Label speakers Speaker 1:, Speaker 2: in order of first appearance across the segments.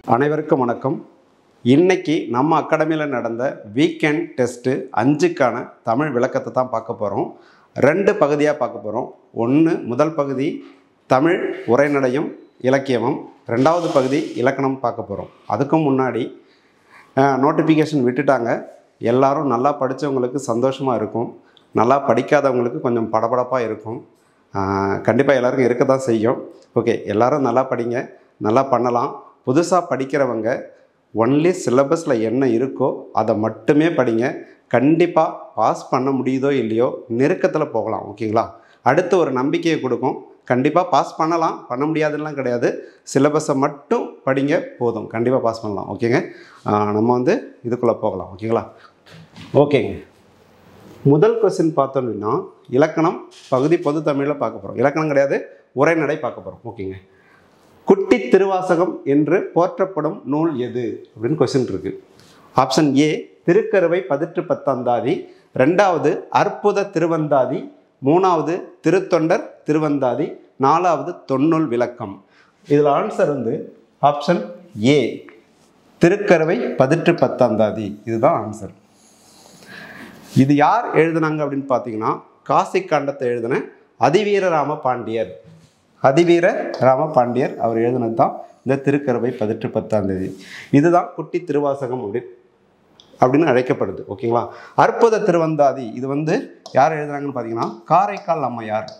Speaker 1: அனைவருக்கும் வணக்கம் இன்னைக்கு நம்ம அகாடமியில் நடந்த வீக்கெண்ட் டெஸ்ட்டு அஞ்சுக்கான தமிழ் விளக்கத்தை தான் பார்க்க போகிறோம் ரெண்டு பகுதியாக பார்க்க போகிறோம் ஒன்று முதல் பகுதி தமிழ் உரைநடையும் இலக்கியமும் ரெண்டாவது பகுதி இலக்கணம் பார்க்க போகிறோம் அதுக்கும் முன்னாடி நோட்டிஃபிகேஷன் விட்டுட்டாங்க எல்லாரும் நல்லா படித்தவங்களுக்கு சந்தோஷமாக இருக்கும் நல்லா படிக்காதவங்களுக்கு கொஞ்சம் படபடப்பாக இருக்கும் கண்டிப்பாக எல்லாருக்கும் இருக்க தான் செய்யும் ஓகே எல்லாரும் நல்லா படிங்க நல்லா பண்ணலாம் புதுசாக படிக்கிறவங்க ஒன்லி சிலபஸில் என்ன இருக்கோ அதை மட்டுமே படிங்க கண்டிப்பாக பாஸ் பண்ண முடியுதோ இல்லையோ நெருக்கத்தில் போகலாம் ஓகேங்களா அடுத்து ஒரு நம்பிக்கையை கொடுக்கும் கண்டிப்பாக பாஸ் பண்ணலாம் பண்ண முடியாதுலாம் கிடையாது சிலபஸை மட்டும் படிங்க போதும் கண்டிப்பாக பாஸ் பண்ணலாம் ஓகேங்க ஆஹ் நம்ம வந்து இதுக்குள்ளே போகலாம் ஓகேங்களா ஓகேங்க முதல் கொஸ்டின் பார்த்தோம் அப்படின்னா இலக்கணம் பகுதி பொது தமிழில் பார்க்க போகிறோம் இலக்கணம் கிடையாது உரைநடை பார்க்க போகிறோம் ஓகேங்க குட்டி திருவாசகம் என்று போற்றப்படும் நூல் எது அப்படின்னு கொஸ்டின் இருக்கு ஆப்ஷன் ஏ திருக்கருவை பதிற்று பத்தந்தாதி ரெண்டாவது அற்புத திருவந்தாதி மூணாவது திருத்தொண்டர் திருவந்தாதி நாலாவது தொன்னூல் விளக்கம் இதில் ஆன்சர் வந்து ஆப்ஷன் ஏ திருக்கருவை பதிற்று பத்தந்தாதி இதுதான் ஆன்சர் இது யார் எழுதுனாங்க அப்படின்னு பார்த்தீங்கன்னா காசி காண்டத்தை எழுதின அதிவீர ராம பாண்டியர் அதிவீர ராம பாண்டியர் அவர் எழுதினது தான் இந்த திருக்கருவை பதிற்று பத்தாம் தேதி இதுதான் குட்டி திருவாசகம் அப்படி அப்படின்னு அழைக்கப்படுது ஓகேங்களா அற்புத திருவந்தாதி இது வந்து யார் எழுதுறாங்கன்னு பார்த்தீங்கன்னா காரைக்கால் அம்மையார்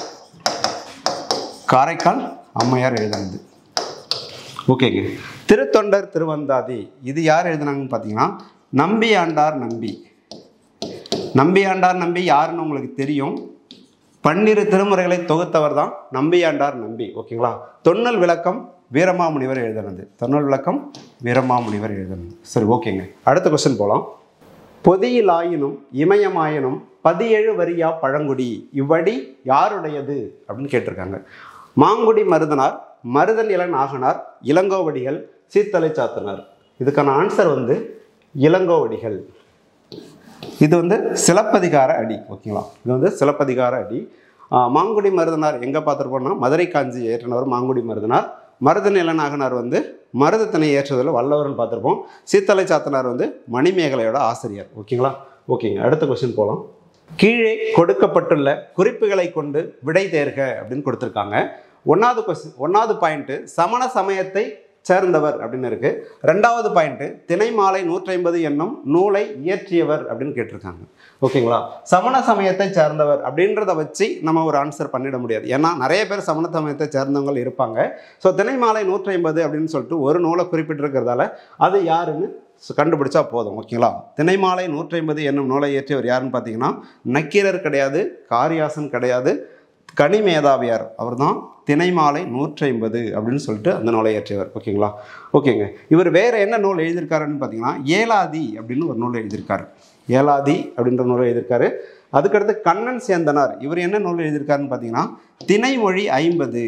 Speaker 1: காரைக்கால் அம்மையார் எழுதுனது ஓகேங்க திருத்தொண்டர் திருவந்தாதி இது யார் எழுதுனாங்கன்னு பார்த்தீங்கன்னா நம்பி ஆண்டார் நம்பி நம்பியாண்டார் நம்பி யாருன்னு உங்களுக்கு தெரியும் பன்னிரு திருமுறைகளை தொகுத்தவர் தான் நம்பியாண்டார் நம்பி ஓகேங்களா தொன்னல் விளக்கம் வீரமாமுனிவர் எழுதுனது தொன்னல் விளக்கம் வீரமாமுனிவர் எழுதுனது சரி ஓகேங்க அடுத்த கொஸ்டின் போகலாம் பொதியிலாயினும் இமயமாயினும் பதியேழு வரியா பழங்குடி இவ்வடி யாருடையது அப்படின்னு கேட்டிருக்காங்க மாங்குடி மருதனார் மருதன் இளன் ஆகனார் இளங்கோவடிகள் சீத்தலை சாத்தனார் இதுக்கான ஆன்சர் வந்து இளங்கோவடிகள் இது வந்து சிலப்பதிகார அடி ஓகேங்களா இது வந்து சிலப்பதிகார அடி ஆஹ் மாங்குடி மருதனார் எங்கே பார்த்துருப்போம்னா மதுரை காஞ்சி ஏற்றினவர் மாங்குடி மருதனார் மருத நிலநாகனார் வந்து மருதத்தினை ஏற்றுவதில் வல்லவர்னு பார்த்துருப்போம் சீத்தலை சாத்தனார் வந்து மணிமேகலையோட ஆசிரியர் ஓகேங்களா ஓகேங்க அடுத்த கொஸ்டின் போகலாம் கீழே கொடுக்கப்பட்டுள்ள குறிப்புகளை கொண்டு விடை தேர்க அப்படின்னு கொடுத்துருக்காங்க ஒன்றாவது கொஸ்டின் ஒன்றாவது பாயிண்ட்டு சமண சமயத்தை சேர்ந்தவர் அப்படின்னு இருக்கு ரெண்டாவது பாயிண்ட் திணைமாலை நூற்றி ஐம்பது என்னும் நூலை இயற்றியவர் அப்படின்னு கேட்டிருக்காங்க ஓகேங்களா சமண சமயத்தை சேர்ந்தவர் அப்படின்றத வச்சு நம்ம ஒரு ஆன்சர் பண்ணிட முடியாது ஏன்னா நிறைய பேர் சமண சமயத்தை சேர்ந்தவங்க இருப்பாங்க ஸோ திணைமாலை நூற்றி ஐம்பது அப்படின்னு சொல்லிட்டு ஒரு நூலை குறிப்பிட்டிருக்கிறதால அது யாருன்னு சு- கண்டுபிடிச்சா போதும் ஓகேங்களா திணைமாலை நூற்றி ஐம்பது என்னும் நூலை இயற்றியவர் யாருன்னு பார்த்தீங்கன்னா நக்கீரர் கிடையாது காரியாசன் கிடையாது கனிமேதாவியார் அவர் தான் திணைமாலை நூற்றி ஐம்பது அப்படின்னு சொல்லிட்டு அந்த நூலை இயற்றியவர் ஓகேங்களா ஓகேங்க இவர் வேற என்ன நூல் எழுதியிருக்காருன்னு பார்த்தீங்கன்னா ஏலாதி அப்படின்னு ஒரு நூல் எழுதியிருக்காரு ஏலாதி அப்படின்ற நூலை எழுதியிருக்காரு அதுக்கடுத்து கண்ணன் சேந்தனார் இவர் என்ன நூல் எழுதியிருக்காருன்னு பார்த்தீங்கன்னா திணைமொழி ஐம்பது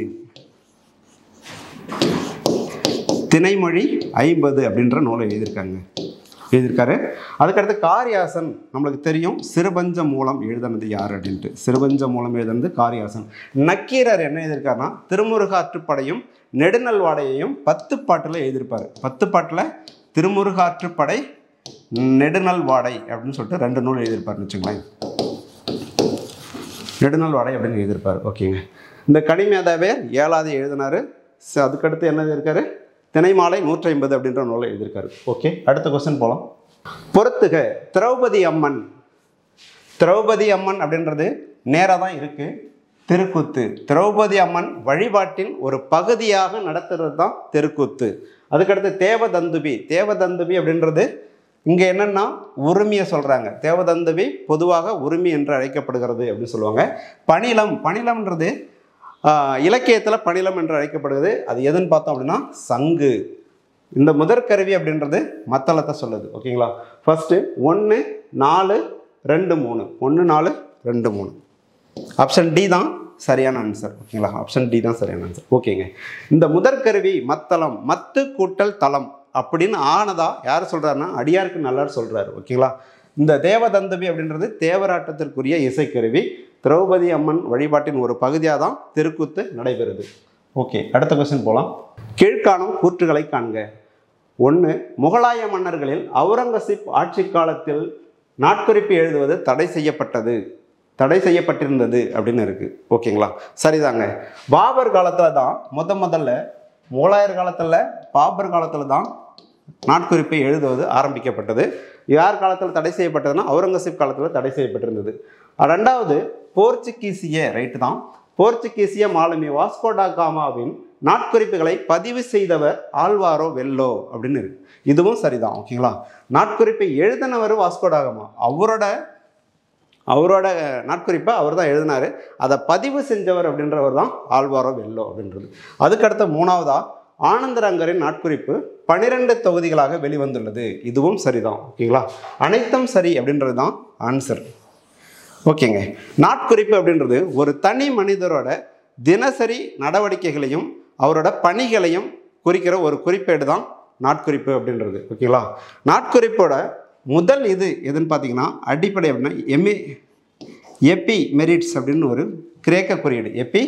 Speaker 1: திணைமொழி ஐம்பது அப்படின்ற நூலை எழுதியிருக்காங்க எழுதியிருக்காரு அதுக்கடுத்து காரியாசன் நம்மளுக்கு தெரியும் சிறுபஞ்ச மூலம் எழுதுனது யார் அப்படின்ட்டு சிறுபஞ்ச மூலம் எழுதுனது காரியாசன் நக்கீரர் என்ன எழுதியிருக்காருன்னா திருமுருகாற்றுப்படையும் நெடுநல்வாடையையும் பத்து பாட்டில் எழுதியிருப்பார் பத்து பாட்டில் திருமுருகாற்றுப்படை நெடுநல்வாடை அப்படின்னு சொல்லிட்டு ரெண்டு நூல் எழுதியிருப்பாருன்னு வச்சுங்களேன் நெடுநாள் வாடை அப்படின்னு எழுதியிருப்பார் ஓகேங்க இந்த கனிமேதாவே ஏழாவது எழுதினாரு ச- அதுக்கடுத்து என்ன எழுதியிருக்காரு திணைமாலை நூற்றி ஐம்பது அப்படின்ற நூலை எழுதியிருக்காரு ஓகே அடுத்த கொஸ்டின் போகலாம் பொறுத்துக திரௌபதி அம்மன் திரௌபதி அம்மன் அப்படின்றது நேராக தான் இருக்கு தெருக்கூத்து திரௌபதி அம்மன் வழிபாட்டின் ஒரு பகுதியாக நடத்துறது தான் தெருக்கூத்து அதுக்கடுத்து தேவதந்துபி தேவதந்துபி அப்படின்றது இங்கே என்னன்னா உரிமையை சொல்கிறாங்க தேவதந்துபி பொதுவாக உரிமை என்று அழைக்கப்படுகிறது அப்படின்னு சொல்லுவாங்க பணிலம் பணிலம்ன்றது இலக்கியத்தில் பணிலம் என்று அழைக்கப்படுகிறது அது எதுன்னு பார்த்தோம் அப்படின்னா சங்கு இந்த முதற்கருவி அப்படின்றது மத்தளத்தை சொல்லுது ஓகேங்களா ஃபர்ஸ்ட்டு ஒன்று நாலு ரெண்டு மூணு ஒன்று நாலு ரெண்டு மூணு ஆப்ஷன் டி தான் சரியான ஆன்சர் ஓகேங்களா ஆப்ஷன் டி தான் சரியான ஆன்சர் ஓகேங்க இந்த முதற்கருவி மத்தளம் மத்து கூட்டல் தளம் அப்படின்னு ஆனதா யார் சொல்றாருன்னா அடியாருக்கு நல்லார் சொல்றாரு ஓகேங்களா இந்த தேவதந்தபி அப்படின்றது தேவராட்டத்திற்குரிய இசைக்கருவி திரௌபதி அம்மன் வழிபாட்டின் ஒரு பகுதியாக தான் திருக்கூத்து நடைபெறுது ஓகே அடுத்த கொஸ்டின் போகலாம் கீழ்காணும் கூற்றுகளை காண்க ஒன்று முகலாய மன்னர்களில் அவுரங்கசீப் ஆட்சி காலத்தில் நாட்குறிப்பு எழுதுவது தடை செய்யப்பட்டது தடை செய்யப்பட்டிருந்தது அப்படின்னு இருக்கு ஓகேங்களா சரிதாங்க பாபர் காலத்தில் தான் முத முதல்ல முகலாயர் காலத்தில் பாபர் காலத்தில் தான் நாட்குறிப்பை எழுதுவது ஆரம்பிக்கப்பட்டது யார் காலத்தில் தடை செய்யப்பட்டதுன்னா அவுரங்கசீப் காலத்தில் தடை செய்யப்பட்டிருந்தது ரெண்டாவது போர்ச்சுகீசிய ரைட்டு தான் போர்ச்சுகீசிய மாலுமி வாஸ்கோடா காமாவின் நாட்குறிப்புகளை பதிவு செய்தவர் ஆழ்வாரோ வெல்லோ அப்படின்னு இருக்கு இதுவும் சரிதான் ஓகேங்களா நாட்குறிப்பை எழுதினவர் வாஸ்கோடாகமா அவரோட அவரோட நாட்குறிப்பை அவர் தான் எழுதினார் அதை பதிவு செஞ்சவர் அப்படின்றவர் தான் ஆழ்வாரோ வெல்லோ அப்படின்றது அதுக்கடுத்த மூணாவதா ஆனந்தரங்கரின் நாட்குறிப்பு பனிரெண்டு தொகுதிகளாக வெளிவந்துள்ளது இதுவும் சரிதான் ஓகேங்களா அனைத்தும் சரி அப்படின்றது தான் ஆன்சர் ஓகேங்க நாட்குறிப்பு அப்படின்றது ஒரு தனி மனிதரோட தினசரி நடவடிக்கைகளையும் அவரோட பணிகளையும் குறிக்கிற ஒரு குறிப்பேடு தான் நாட்குறிப்பு அப்படின்றது ஓகேங்களா நாட்குறிப்போட முதல் இது எதுன்னு பார்த்தீங்கன்னா அடிப்படை அப்படின்னா எமி எபி மெரிட்ஸ் அப்படின்னு ஒரு கிரேக்க குறியீடு எபி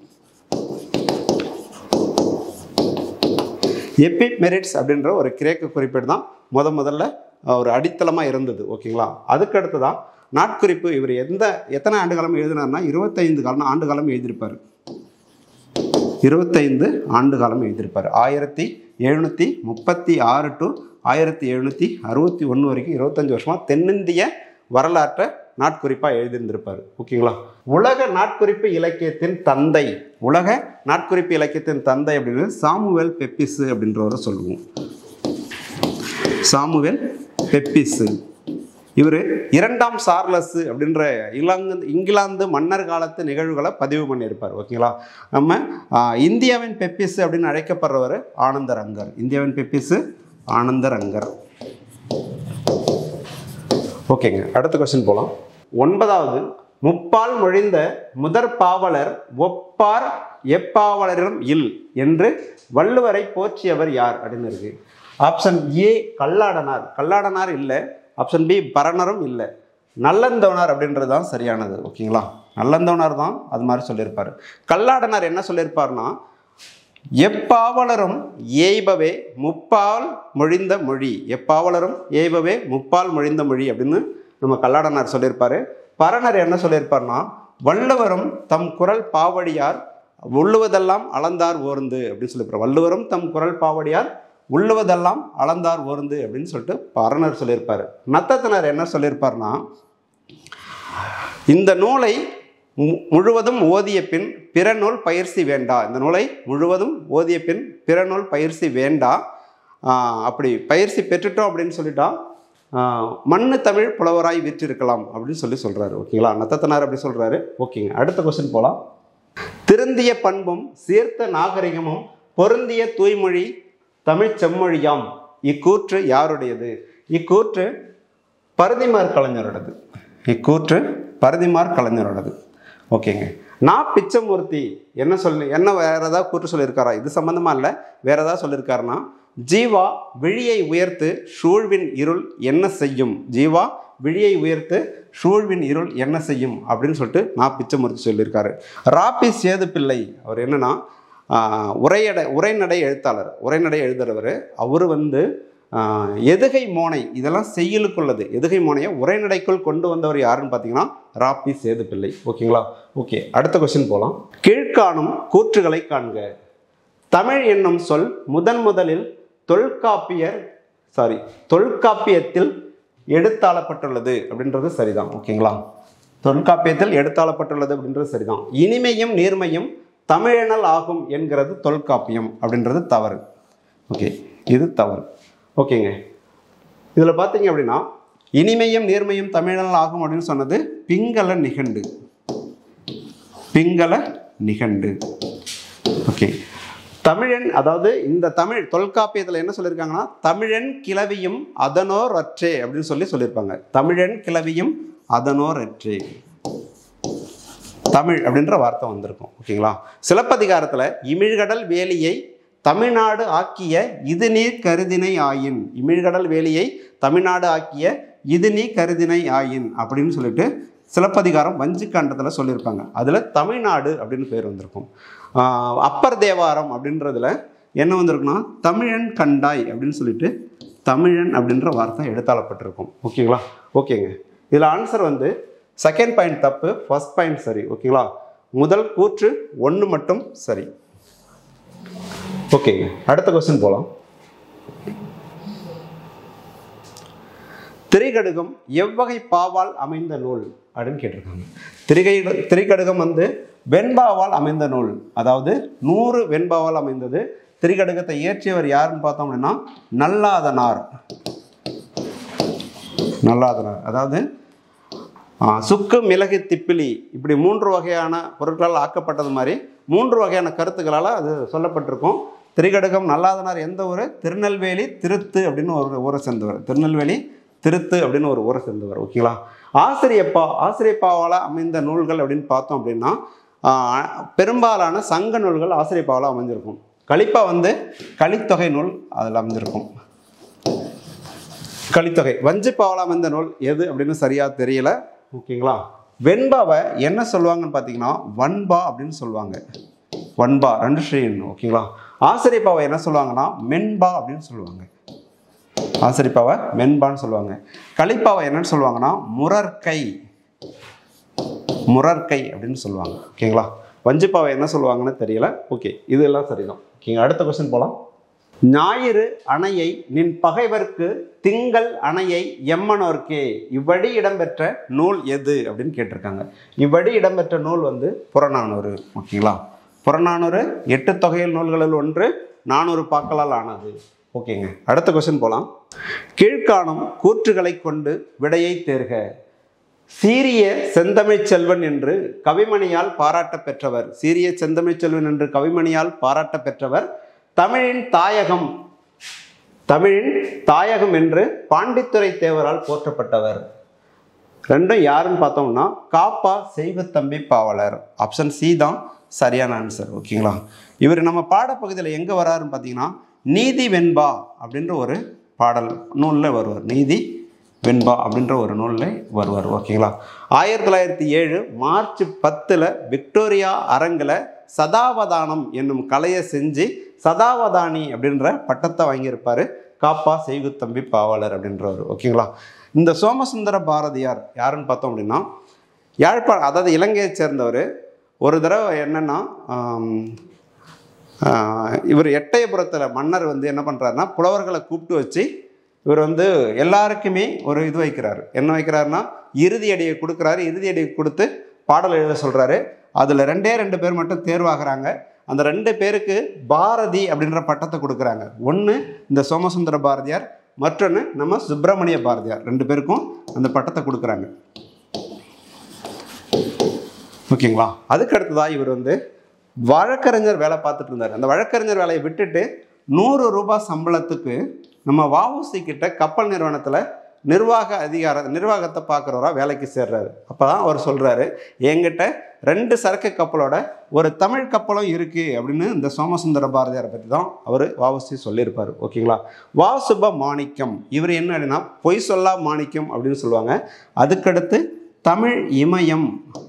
Speaker 1: எபி மெரிட்ஸ் அப்படின்ற ஒரு கிரேக்க குறிப்பீடு தான் முத முதல்ல ஒரு அடித்தளமாக இருந்தது ஓகேங்களா அதுக்கடுத்து தான் நாட்குறிப்பு இவர் எந்த எத்தனை ஆண்டு காலம் எழுதினார்னா இருபத்தைந்து காலம் ஆண்டு காலம் எழுதியிருப்பார் இருபத்தைந்து ஆண்டு காலம் எழுதியிருப்பார் ஆயிரத்தி எழுநூற்றி முப்பத்தி ஆறு டு ஆயிரத்தி எழுநூற்றி அறுபத்தி ஒன்று வரைக்கும் இருபத்தஞ்சு வருஷமாக தென்னிந்திய வரலாற்றை நாட்குறிப்பாக எழுதியிருந்திருப்பார் ஓகேங்களா உலக நாட்குறிப்பு இலக்கியத்தின் தந்தை உலக நாட்குறிப்பு இலக்கியத்தின் தந்தை அப்படின்னு சாமுவேல் பெப்பிஸு அப்படின்றவரை சொல்லுவோம் சாமுவேல் பெப்பிஸு இவர் இரண்டாம் சார்லஸ் அப்படின்ற இங்கிலாந்து இங்கிலாந்து மன்னர் காலத்து நிகழ்வுகளை பதிவு பண்ணியிருப்பார் ஓகேங்களா நம்ம ஆஹ், இந்தியாவின் பெப்பிஸ் அப்படின்னு அழைக்கப்படுறவர் ஆனந்தரங்கர் இந்தியாவின் பெப்பிஸ் ஆனந்தரங்கர் ஓகேங்க அடுத்த கொஸ்டின் போகலாம் ஒன்பதாவது முப்பால் மொழிந்த முதற் பாவலர் ஒப்பார் எப்பாவலரும் இல் என்று வள்ளுவரை போற்றியவர் யார் அப்படின்னு இருக்கு ஆப்ஷன் ஏ கல்லாடனார் கல்லாடனார் இல்லை ஆப்ஷன் பி பரணரும் இல்லை நல்லந்தோனார் அப்படின்றது தான் சரியானது ஓகேங்களா நல்லந்தோனார் தான் அது மாதிரி சொல்லியிருப்பார் கல்லாடனார் என்ன சொல்லியிருப்பார்னா எப்பாவலரும் ஏய்பவே முப்பால் மொழிந்த மொழி எப்பாவலரும் ஏய்பவே முப்பால் மொழிந்த மொழி அப்படின்னு நம்ம கல்லாடனார் சொல்லியிருப்பாரு பரணர் என்ன சொல்லியிருப்பார்னா வள்ளுவரும் தம் குரல் பாவடியார் உள்ளுவதெல்லாம் அளந்தார் ஓர்ந்து அப்படின்னு சொல்லியிருப்பார் வள்ளுவரும் தம் குரல் பாவடியார் உள்ளுவதெல்லாம் அளந்தார் ஓர்ந்து அப்படின்னு சொல்லிட்டு பரணர் சொல்லியிருப்பாரு நத்தத்தினர் என்ன சொல்லியிருப்பார்னா இந்த நூலை மு- முழுவதும் ஓதிய பின் பிற நூல் பயிற்சி வேண்டா இந்த நூலை முழுவதும் ஓதிய பின் பிற நூல் பயிற்சி வேண்டா ஆஹ் அப்படி பயிற்சி பெற்றுட்டோம் அப்படின்னு சொல்லிட்டா ஆஹ் மண்ணு தமிழ் புலவராய் விற்றிருக்கலாம் அப்படின்னு சொல்லி சொல்றாரு ஓகேங்களா நத்தத்தனார் அப்படி சொல்றாரு ஓகேங்க அடுத்த கொஸ்டின் போலாம் திருந்திய பண்பும் சீர்த்த நாகரிகமும் பொருந்திய தூய்மொழி தமிழ் செம்மொழியாம் இக்கூற்று யாருடையது இக்கூற்று பரதிமார் கலைஞரோடது இக்கூற்று பரதிமார் கலைஞரோடது ஓகேங்க நான் பிச்சமூர்த்தி என்ன சொல்லி என்ன வேற ஏதாவது கூற்று சொல்லியிருக்காரா இது சம்பந்தமா இல்லை வேற ஏதாவது சொல்லியிருக்காருன்னா ஜீவா விழியை உயர்த்து சூழ்வின் இருள் என்ன செய்யும் ஜீவா விழியை உயர்த்து சூழ்வின் இருள் என்ன செய்யும் அப்படின்னு சொல்லிட்டு நான் பிச்சமூர்த்தி சொல்லியிருக்காரு ராபி சேது பிள்ளை அவர் என்னன்னா ஆஹ், உரையடை உரைநடை எழுத்தாளர் உரைநடை எழுதுறவர் அவர் வந்து ஆஹ், எதுகை மோனை இதெல்லாம் செய்யலுக்குள்ளது எதுகை மோனையை உரைநடைக்குள் கொண்டு வந்தவர் யாருன்னு பார்த்தீங்கன்னா ராப்பி சேது பிள்ளை ஓகேங்களா ஓகே அடுத்த கொஸ்டின் போகலாம் கீழ்காணும் கூற்றுகளை காண்க தமிழ் என்னும் சொல் முதன் முதலில் தொல்காப்பியர் சாரி தொல்காப்பியத்தில் எடுத்தாளப்பட்டுள்ளது அப்படின்றது சரிதான் ஓகேங்களா தொல்காப்பியத்தில் எடுத்தாளப்பட்டுள்ளது அப்படின்றது சரிதான் இனிமையும் நீர்மையும் தமிழனல் ஆகும் என்கிறது தொல்காப்பியம் அப்படின்றது தவறு ஓகே இது தவறு ஓகேங்க இதில் பார்த்தீங்க அப்படின்னா இனிமையும் நீர்மையும் தமிழனல் ஆகும் அப்படின்னு சொன்னது பிங்கள நிகண்டு பிங்கள நிகண்டு ஓகே தமிழன் அதாவது இந்த தமிழ் தொல்காப்பியத்தில் என்ன சொல்லியிருக்காங்கன்னா தமிழன் கிளவியும் அதனோர் அற்றே அப்படின்னு சொல்லி சொல்லியிருப்பாங்க தமிழன் கிளவியும் அதனோர் அற்றே தமிழ் அப்படின்ற வார்த்தை வந்திருக்கும் ஓகேங்களா சிலப்பதிகாரத்தில் இமிழ்கடல் வேலியை தமிழ்நாடு ஆக்கிய இது நீர் கருதினை ஆயின் இமிழ்கடல் வேலியை தமிழ்நாடு ஆக்கிய இது நீ கருதினை ஆயின் அப்படின்னு சொல்லிட்டு சிலப்பதிகாரம் வஞ்சிக்காண்டத்தில் சொல்லியிருப்பாங்க அதில் தமிழ்நாடு அப்படின்னு பேர் வந்திருக்கும் ஆஹ் அப்பர் தேவாரம் அப்படின்றதுல என்ன வந்திருக்குன்னா தமிழன் கண்டாய் அப்படின்னு சொல்லிட்டு தமிழன் அப்படின்ற வார்த்தை எடுத்தாளப்பட்டிருக்கும் ஓகேங்களா ஓகேங்க இதில் ஆன்சர் வந்து செகண்ட் பாயிண்ட் தப்பு ஃபர்ஸ்ட் பாயிண்ட் சரி ஓகேங்களா முதல் கூற்று ஒன்று மட்டும் சரி ஓகேங்க அடுத்த கொஸ்டின் போகலாம் திரைக்கடுகம் எவ்வகை பாவால் அமைந்த நூல் அப்படின்னு கேட்டிருக்காங்க திரிகை திரைக்கடுகம் வந்து வெண்பாவால் அமைந்த நூல் அதாவது நூறு வெண்பாவால் அமைந்தது திரிகடுகத்தை இயற்றியவர் யாருன்னு பார்த்தோம் அப்படின்னா நல்லாதனார் நல்லாதனார் அதாவது ஆ, சுக்கு மிளகு திப்பிலி இப்படி மூன்று வகையான பொருட்களால் ஆக்கப்பட்டது மாதிரி மூன்று வகையான கருத்துக்களால் அது சொல்லப்பட்டிருக்கும் திரிகடுகம் நல்லாதனார் எந்த ஊர் திருநெல்வேலி திருத்து அப்படின்னு ஒரு ஊரை சேர்ந்தவர் திருநெல்வேலி திருத்து அப்படின்னு ஒரு ஊரை சேர்ந்தவர் ஓகேங்களா ஆசிரியப்பா ஆசிரியப்பாவால் அமைந்த நூல்கள் அப்படின்னு பார்த்தோம் அப்படின்னா ஆ, பெரும்பாலான சங்க நூல்கள் ஆசிரியப்பாவால் அமைஞ்சிருக்கும் கலிப்பா வந்து கலித்தொகை நூல் அதில் அமைஞ்சிருக்கும் கலித்தொகை வஞ்சிப்பாவலாம் அமைந்த நூல் எது அப்படின்னு சரியா தெரியல ஓகேங்களா வெண்பாவை என்ன சொல்லுவாங்கன்னு பார்த்தீங்கன்னா வன்பா அப்படின்னு சொல்லுவாங்க வன்பா ரெண்டு ஸ்ரீன் ஓகேங்களா ஆசிரியப்பாவை என்ன சொல்லுவாங்கன்னா மென்பா அப்படின்னு சொல்லுவாங்க ஆசிரியப்பாவை மென்பான்னு சொல்லுவாங்க கலிப்பாவை என்னன்னு சொல்லுவாங்கன்னா முரற்கை முரற்கை அப்படின்னு சொல்லுவாங்க ஓகேங்களா வஞ்சிப்பாவை என்ன சொல்லுவாங்கன்னு தெரியல ஓகே இதெல்லாம் சரிதான் ஓகேங்க அடுத்த கொஸ்டின் போகலாம் ஞாயிறு அணையை நின் பகைவர்க்கு திங்கள் அணையை எம்மனோர்க்கே இவ்வடி இடம்பெற்ற நூல் எது அப்படின்னு கேட்டிருக்காங்க இவ்வடி இடம்பெற்ற நூல் வந்து புறநானூறு ஓகேங்களா புறநானூறு எட்டு தொகையில் நூல்களில் ஒன்று நானூறு பாக்களால் ஆனது ஓகேங்க அடுத்த கொஸ்டின் போகலாம் கீழ்காணும் கூற்றுகளை கொண்டு விடையை தேர்க சீரிய செந்தமிழ்ச் செல்வன் என்று கவிமணியால் பாராட்ட பெற்றவர் சீரிய செந்தமிழ்ச் செல்வன் என்று கவிமணியால் பாராட்ட பெற்றவர் தமிழின் தாயகம் தமிழின் தாயகம் என்று பாண்டித்துரை தேவரால் போற்றப்பட்டவர் ரெண்டும் யாருன்னு பார்த்தோம்னா காப்பா செய்வத்தம்பி பாவலர் ஆப்ஷன் சி தான் சரியான ஆன்சர் ஓகேங்களா இவர் நம்ம பாடப்பகுதியில் எங்கே வராருன்னு பார்த்தீங்கன்னா நீதி வெண்பா அப்படின்ற ஒரு பாடல் நூலில் வருவார் நீதி வெண்பா அப்படின்ற ஒரு நூலில் வருவார் ஓகேங்களா ஆயிரத்தி தொள்ளாயிரத்தி ஏழு மார்ச் பத்தில் விக்டோரியா அரங்கில் சதாவதானம் என்னும் கலையை செஞ்சு சதாவதானி அப்படின்ற பட்டத்தை வாங்கியிருப்பார் காப்பா செய்குத்தம்பி பாவலர் அப்படின்றவர் ஓகேங்களா இந்த சோமசுந்தர பாரதியார் யாருன்னு பார்த்தோம் அப்படின்னா யாழ்ப்பாணம் அதாவது இலங்கையை சேர்ந்தவர் ஒரு தடவை என்னென்னா இவர் எட்டயபுரத்தில் மன்னர் வந்து என்ன பண்ணுறாருன்னா புலவர்களை கூப்பிட்டு வச்சு இவர் வந்து எல்லாருக்குமே ஒரு இது வைக்கிறார் என்ன வைக்கிறாருன்னா இறுதி அடியை கொடுக்குறாரு இறுதி அடியை கொடுத்து பாடல் எழுத சொல்கிறாரு அதில் ரெண்டே ரெண்டு பேர் மட்டும் தேர்வாகிறாங்க அந்த ரெண்டு பேருக்கு பாரதி அப்படின்ற பட்டத்தை கொடுக்குறாங்க ஒன்று இந்த சோமசுந்தர பாரதியார் மற்றொன்று நம்ம சுப்பிரமணிய பாரதியார் ரெண்டு பேருக்கும் அந்த பட்டத்தை கொடுக்குறாங்க ஓகேங்களா அதுக்கு அடுத்ததாக இவர் வந்து வழக்கறிஞர் வேலை பார்த்துட்டு இருந்தார் அந்த வழக்கறிஞர் வேலையை விட்டுட்டு நூறு ரூபாய் சம்பளத்துக்கு நம்ம வஉசி கிட்ட கப்பல் நிறுவனத்தில் நிர்வாக அதிகார நிர்வாகத்தை பார்க்குறவரா வேலைக்கு சேர்றாரு அப்போ தான் அவர் சொல்கிறாரு என்கிட்ட ரெண்டு சரக்கு கப்பலோட ஒரு தமிழ் கப்பலும் இருக்குது அப்படின்னு இந்த சோமசுந்தர பாரதியாரை பற்றி தான் அவர் வஉசி சொல்லியிருப்பார் ஓகேங்களா வா சுப மாணிக்கம் இவர் என்ன அப்படின்னா பொய் சொல்லா மாணிக்கம் அப்படின்னு சொல்லுவாங்க அதுக்கடுத்து தமிழ் இமயம்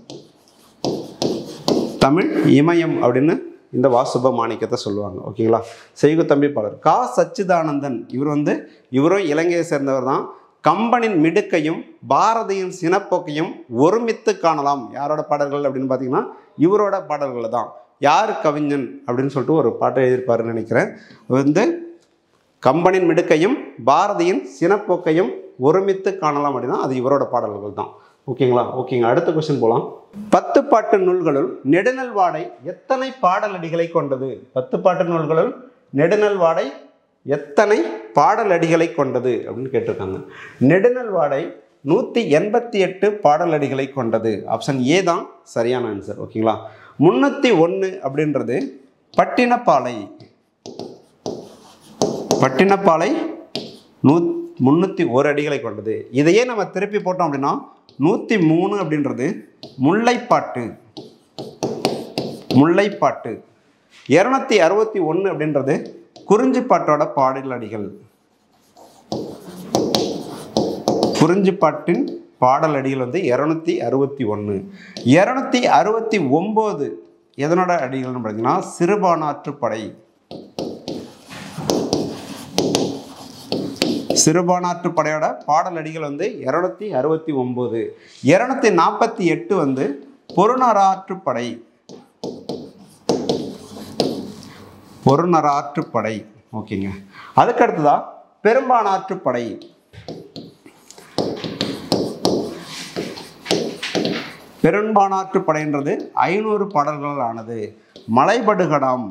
Speaker 1: தமிழ் இமயம் அப்படின்னு இந்த வாசுப மாணிக்கத்தை சொல்லுவாங்க ஓகேங்களா செய்கு தம்பி பாடல் கா சச்சிதானந்தன் இவர் வந்து இவரும் இலங்கையை சேர்ந்தவர் தான் கம்பனின் மிடுக்கையும் பாரதியின் சினப்போக்கையும் ஒருமித்து காணலாம் யாரோட பாடல்கள் அப்படின்னு பார்த்தீங்கன்னா இவரோட பாடல்கள் தான் யார் கவிஞன் அப்படின்னு சொல்லிட்டு ஒரு பாட்டை எழுதியிருப்பாருன்னு நினைக்கிறேன் வந்து கம்பனின் மிடுக்கையும் பாரதியின் சினப்போக்கையும் ஒருமித்து காணலாம் அப்படின்னா அது இவரோட பாடல்கள் தான் ஓகேங்களா ஓகேங்க அடுத்த கொஸ்டின் போகலாம் பத்து பாட்டு நூல்களுள் நெடுநல் வாடை எத்தனை பாடலடிகளை கொண்டது பத்து பாட்டு நூல்களுள் நெடுநல் வாடை எத்தனை பாடலடிகளை கொண்டது அப்படின்னு கேட்டிருக்காங்க நெடுநல் வாடை நூற்றி எண்பத்தி எட்டு பாடலடிகளை கொண்டது ஆப்ஷன் ஏ தான் சரியான ஆன்சர் ஓகேங்களா முன்னூற்றி ஒன்று அப்படின்றது பட்டினப்பாலை பட்டினப்பாலை நூ முந்நூற்றி ஒரு அடிகளை கொண்டது இதையே நம்ம திருப்பி போட்டோம் அப்படின்னா நூற்றி மூணு அப்படின்றது முல்லைப்பாட்டு முல்லைப்பாட்டு இரநூத்தி அறுபத்தி ஒன்று அப்படின்றது குறிஞ்சிப்பாட்டோட பாடல் அடிகள் குறிஞ்சிப்பாட்டின் பாடல் அடிகள் வந்து இரநூத்தி அறுபத்தி ஒன்று இரநூத்தி அறுபத்தி ஒம்பது எதனோட அடிகள்னு பார்த்தீங்கன்னா சிறுபானாற்று படை சிறுபானாற்று படையோட பாடல் அடிகள் வந்து இரநூத்தி அறுபத்தி ஒம்பது இரநூத்தி நாற்பத்தி எட்டு வந்து பொருணராற்று படை பொருணராற்று படை ஓகேங்க அதுக்கு அடுத்ததா பெரும்பானாற்று படை பெரும்பானாற்று படைன்றது ஐநூறு பாடல்கள் ஆனது மலைபடுகடாம்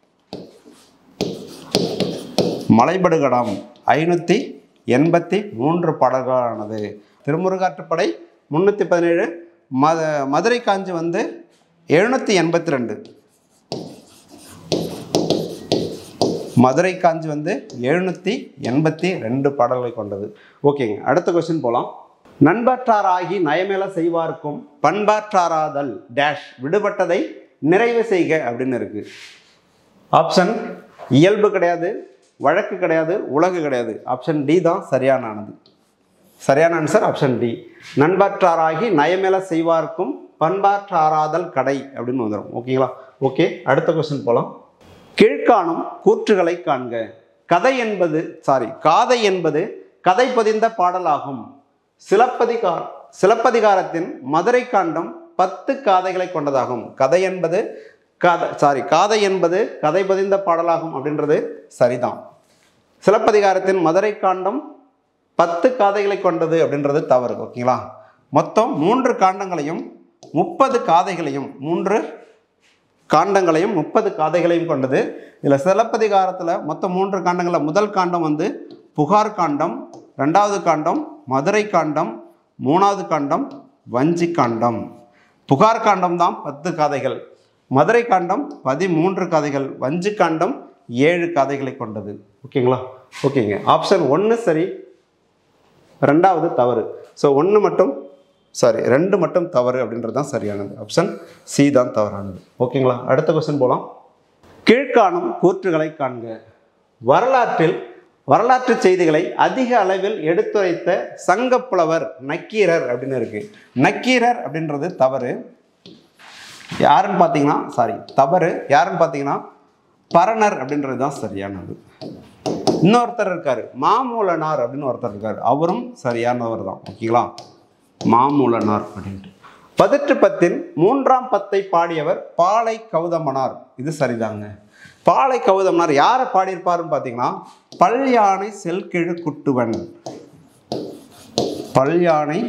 Speaker 1: மலைபடுகடாம் ஐநூற்றி எண்பத்தி மூன்று பாடல்களானது திருமுருகாற்றுப்படை முந்நூற்றி பதினேழு மத மதுரை காஞ்சி வந்து எழுநூற்றி எண்பத்தி ரெண்டு மதுரை காஞ்சி வந்து எழுநூற்றி எண்பத்தி ரெண்டு பாடல்களை கொண்டது ஓகேங்க அடுத்த கொஸ்டின் போகலாம் நண்பற்றாராகி நயமேல செய்வார்க்கும் பண்பாற்றாராதல் டேஷ் விடுபட்டதை நிறைவு செய்க அப்படின்னு இருக்கு ஆப்ஷன் இயல்பு கிடையாது வழக்கு கிடையாது உலகு கிடையாது ஆப்ஷன் டி தான் சரியானது சரியான ஆன்சர் ஆப்ஷன் டி நண்பற்றாராகி நயமேல செய்வார்க்கும் பண்பாற்றாராதல் கடை அப்படின்னு வந்துடும் ஓகேங்களா ஓகே அடுத்த கொஸ்டின் போகலாம் கீழ்காணும் கூற்றுகளை காண்க கதை என்பது சாரி காதை என்பது கதை பொதிந்த பாடலாகும் சிலப்பதிகார் சிலப்பதிகாரத்தின் மதுரை காண்டம் பத்து காதைகளை கொண்டதாகும் கதை என்பது கதை சாரி காதை என்பது கதை பதிந்த பாடலாகும் அப்படின்றது சரிதான் சிலப்பதிகாரத்தின் மதுரை காண்டம் பத்து காதைகளை கொண்டது அப்படின்றது தவறு ஓகேங்களா மொத்தம் மூன்று காண்டங்களையும் முப்பது காதைகளையும் மூன்று காண்டங்களையும் முப்பது காதைகளையும் கொண்டது இதில் சிலப்பதிகாரத்தில் மொத்தம் மூன்று காண்டங்களில் முதல் காண்டம் வந்து புகார் காண்டம் ரெண்டாவது காண்டம் மதுரை காண்டம் மூணாவது காண்டம் வஞ்சி காண்டம் புகார் காண்டம் தான் பத்து காதைகள் மதுரை காண்டம் பதிமூன்று கதைகள் வஞ்சி காண்டம் ஏழு கதைகளை கொண்டது ஓகேங்களா ஓகேங்க ஆப்ஷன் ஒன்று சரி ரெண்டாவது தவறு ஸோ ஒன்று மட்டும் சாரி ரெண்டு மட்டும் தவறு அப்படின்றது தான் சரியானது ஆப்ஷன் சி தான் தவறானது ஓகேங்களா அடுத்த கொஸ்டின் போகலாம் கீழ்காணும் கூற்றுகளை காண்க வரலாற்றில் வரலாற்று செய்திகளை அதிக அளவில் எடுத்துரைத்த சங்கப்புலவர் நக்கீரர் அப்படின்னு இருக்கு நக்கீரர் அப்படின்றது தவறு யாருன்னு பார்த்தீங்கன்னா சாரி தவறு யாருன்னு பார்த்தீங்கன்னா பரணர் அப்படின்றது தான் சரியானது இன்னொருத்தர் இருக்காரு மாமூலனார் அப்படின்னு ஒருத்தர் இருக்காரு அவரும் சரியானவர் தான் ஓகேங்களா மாமூலனார் அப்படின்ட்டு பதிற்று பத்தின் மூன்றாம் பத்தை பாடியவர் பாலை கௌதமனார் இது சரிதாங்க பாலை கௌதமனார் யாரை பாடியிருப்பாருன்னு பார்த்தீங்கன்னா பல்யானை செல்கிழு குட்டுவன் பல்யானை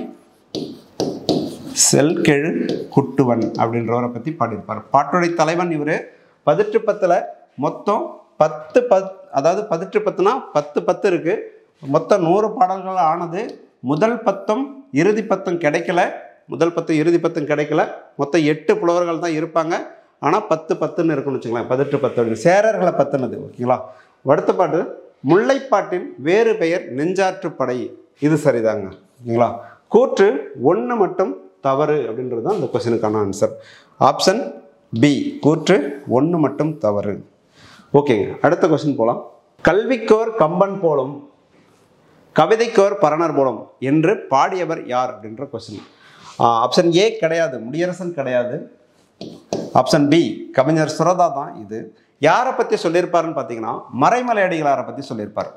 Speaker 1: செல்கெழு குட்டுவன் அப்படின்றவரை பற்றி பாடியிருப்பார் பாட்டுடைய தலைவன் இவர் பதிற்று பத்தில் மொத்தம் பத்து பத் அதாவது பதிற்று பத்துனா பத்து பத்து இருக்குது மொத்தம் நூறு பாடல்கள் ஆனது முதல் பத்தும் இறுதி பத்தும் கிடைக்கல முதல் பத்து இறுதி பத்தும் கிடைக்கல மொத்தம் எட்டு புலவர்கள் தான் இருப்பாங்க ஆனால் பத்து பத்துன்னு இருக்குன்னு வச்சுங்களேன் பதினெட்டு பத்து அப்படின்னு சேரர்களை பத்துனது ஓகேங்களா அடுத்த பாட்டு முல்லைப்பாட்டின் வேறு பெயர் நெஞ்சாற்று படை இது சரிதாங்க ஓகேங்களா கூற்று ஒன்று மட்டும் தவறு அப்படின்றது தான் இந்த கொஸ்டினுக்கான ஆன்சர் ஆப்ஷன் பி கூற்று ஒன்று மட்டும் தவறு ஓகேங்க அடுத்த கொஸ்டின் போகலாம் கல்விக்கோர் கம்பன் போலும் கவிதைக்கோர் பரணர் போலும் என்று பாடியவர் யார் அப்படின்ற கொஸ்டின் ஆப்ஷன் ஏ கிடையாது முடியரசன் கிடையாது ஆப்ஷன் பி கவிஞர் சுரதா தான் இது யாரை பற்றி சொல்லியிருப்பாருன்னு பார்த்தீங்கன்னா மறைமலை அடிகளாரை பற்றி சொல்லியிருப்பார்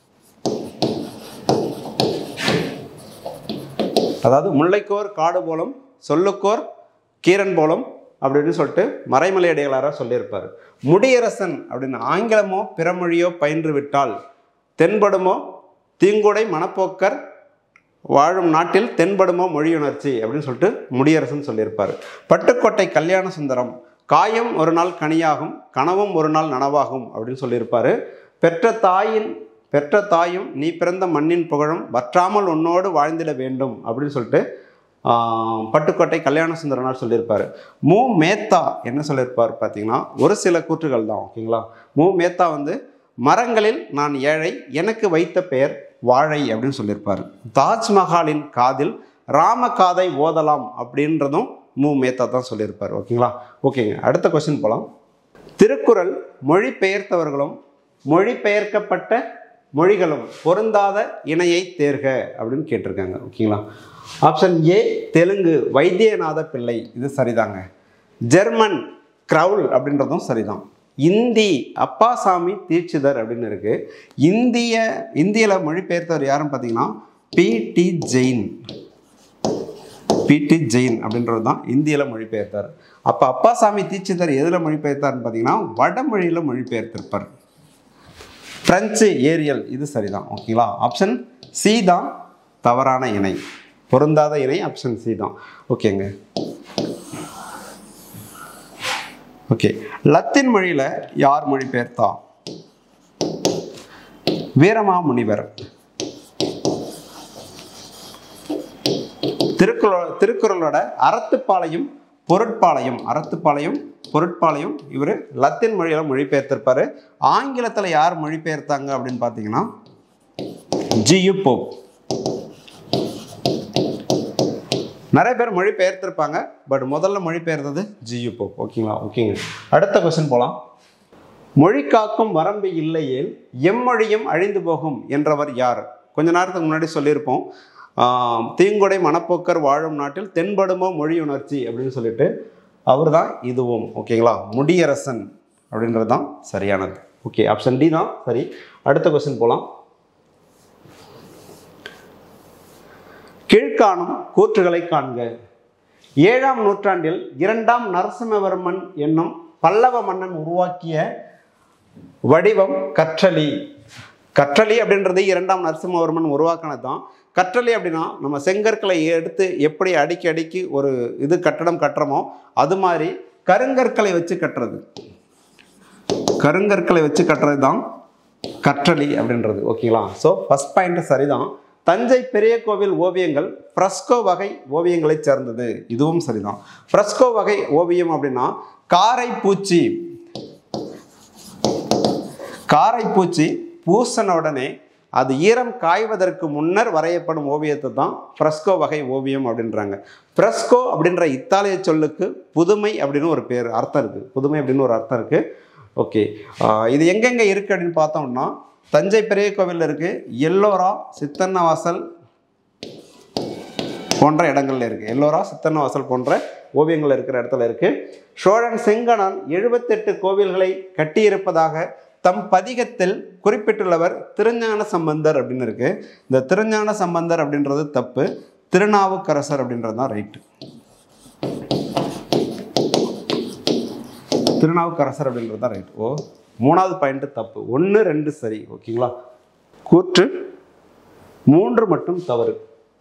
Speaker 1: அதாவது முல்லைக்கோர் காடு போலும் சொல்லுக்கோர் கீரன் போலும் அப்படின்னு சொல்லிட்டு மறைமலை அடிகளாராக சொல்லியிருப்பார் முடியரசன் அப்படின்னு ஆங்கிலமோ பிறமொழியோ பயின்று விட்டால் தென்படுமோ தீங்குடை மணப்போக்கர் வாழும் நாட்டில் தென்படுமோ மொழியுணர்ச்சி அப்படின்னு சொல்லிட்டு முடியரசன் சொல்லியிருப்பார் பட்டுக்கோட்டை கல்யாண சுந்தரம் காயம் ஒரு நாள் கனியாகும் கனவும் ஒரு நாள் நனவாகும் அப்படின்னு சொல்லியிருப்பார் பெற்ற தாயின் பெற்ற தாயும் நீ பிறந்த மண்ணின் புகழும் வற்றாமல் உன்னோடு வாழ்ந்திட வேண்டும் அப்படின்னு சொல்லிட்டு ஆஹ், பட்டுக்கோட்டை கல்யாண சுந்தரனார் சொல்லியிருப்பார் மு மேத்தா என்ன சொல்லியிருப்பார் பார்த்தீங்கன்னா ஒரு சில கூற்றுகள் தான் ஓகேங்களா மு மேத்தா வந்து மரங்களில் நான் ஏழை எனக்கு வைத்த பெயர் வாழை அப்படின்னு சொல்லியிருப்பார் தாஜ்மஹாலின் காதில் ராமகாதை ஓதலாம் அப்படின்றதும் மு மேத்தா தான் சொல்லியிருப்பார் ஓகேங்களா ஓகேங்க அடுத்த கொஸ்டின் போகலாம் திருக்குறள் மொழிபெயர்த்தவர்களும் மொழிபெயர்க்கப்பட்ட மொழிகளும் பொருந்தாத இணையை தேர்க அப்படின்னு கேட்டிருக்காங்க ஓகேங்களா ஆப்ஷன் ஏ தெலுங்கு வைத்தியநாத பிள்ளை இது சரிதாங்க ஜெர்மன் க்ரவுல் அப்படின்றதும் சரிதான் இந்தி அப்பாசாமி தீட்சிதர் அப்படின்னு இருக்கு இந்திய இந்தியில மொழிபெயர்த்தவர் யாருன்னு பார்த்தீங்கன்னா பிடி ஜெயின் பிடி ஜெயின் அப்படின்றது தான் இந்தியில் மொழிபெயர்த்தார் அப்போ அப்பாசாமி தீட்சிதர் எதில் மொழிபெயர்த்தார்னு பார்த்தீங்கன்னா வடமொழியில் மொழிபெயர்த்திருப்பார் பிரெஞ்சு ஏரியல் இது சரிதான் ஓகேங்களா ஆப்ஷன் சி தான் தவறான இணை பொருந்தாத இணை ஆப்ஷன் சி தான் ஓகேங்க ஓகே லத்தீன் மொழியில் யார் மொழிபெயர்த்தா வீரமா முனிவர் திருக்குறள் திருக்குறளோட அறத்துப்பாளையம் பொருட்பாளையம் அறத்துப்பாளையம் பொருட்பாளையம் இவர் லத்தீன் மொழியில் மொழிபெயர்த்திருப்பாரு ஆங்கிலத்தில் யார் மொழிபெயர்த்தாங்க அப்படின்னு பார்த்தீங்கன்னா ஜியு போப் நிறைய பேர் மொழிபெயர்த்திருப்பாங்க பட் முதல்ல மொழிபெயர்த்தது ஜியு போப் ஓகேங்களா ஓகேங்க அடுத்த கொஸ்டின் போகலாம் மொழி காக்கும் வரம்பு இல்லையேல் எம்மொழியும் அழிந்து போகும் என்றவர் யார் கொஞ்ச நேரத்துக்கு முன்னாடி சொல்லியிருப்போம் ஆம், தீங்குடை மனப்போக்கர் வாழும் நாட்டில் தென்படுமோ மொழி உணர்ச்சி அப்படின்னு சொல்லிட்டு அவர் தான் இதுவும் ஓகேங்களா முடியரசன் அப்படின்றது தான் சரியானது ஓகே ஆப்ஷன் டி தான் சரி அடுத்த கொஸ்டின் போகலாம் கீழ்காணும் கூற்றுகளை காண்க ஏழாம் நூற்றாண்டில் இரண்டாம் நரசிம்மவர்மன் என்னும் பல்லவ மன்னன் உருவாக்கிய வடிவம் கற்றளி கற்றளி அப்படின்றது இரண்டாம் நரசிம்மவர்மன் உருவாக்கினது தான் கற்றளி அப்படின்னா நம்ம செங்கற்களை எடுத்து எப்படி அடுக்கி அடுக்கி ஒரு இது கட்டடம் கட்டுறோமோ அது மாதிரி கருங்கற்களை வச்சு கட்டுறது கருங்கற்களை வச்சு கட்டுறது தான் கற்றளி அப்படின்றது ஓகேங்களா ஸோ ஃபஸ்ட் பாயிண்ட் சரிதான் தஞ்சை பெரிய கோவில் ஓவியங்கள் ஃப்ரெஸ்கோ வகை ஓவியங்களை சேர்ந்தது இதுவும் சரிதான் ஃப்ரெஸ்கோ வகை ஓவியம் அப்படின்னா காரை பூச்சி காரை பூச்சி பூசன உடனே அது ஈரம் காய்வதற்கு முன்னர் வரையப்படும் ஓவியத்தை தான் ஃப்ரெஸ்கோ வகை ஓவியம் அப்படின்றாங்க ஃப்ரெஸ்கோ அப்படின்ற இத்தாலிய சொல்லுக்கு புதுமை அப்படின்னு ஒரு பேர் அர்த்தம் இருக்குது புதுமை அப்படின்னு ஒரு அர்த்தம் இருக்குது ஓகே இது எங்கெங்கே இருக்குது அப்படின்னு பார்த்தோம்னா தஞ்சை பெரிய கோவிலில் இருக்குது எல்லோரா சித்தன்னவாசல் போன்ற இடங்கள்ல இருக்குது எல்லோரா சித்தன்னவாசல் போன்ற ஓவியங்கள் இருக்கிற இடத்துல இருக்குது சோழன் செங்கணன் எழுபத்தெட்டு கோவில்களை கட்டியிருப்பதாக தம் பதிகத்தில் குறிப்பிட்டுள்ளவர் திருஞான சம்பந்தர் அப்படின்னு இருக்கு இந்த திருஞான சம்பந்தர் அப்படின்றது தப்பு திருநாவுக்கரசர் அப்படின்றது தான் ரைட்டு திருநாவுக்கரசர் அப்படின்றது தான் ரைட் ஓ மூணாவது பாயிண்ட் தப்பு ஒன்று ரெண்டு சரி ஓகேங்களா கூற்று மூன்று மட்டும் தவறு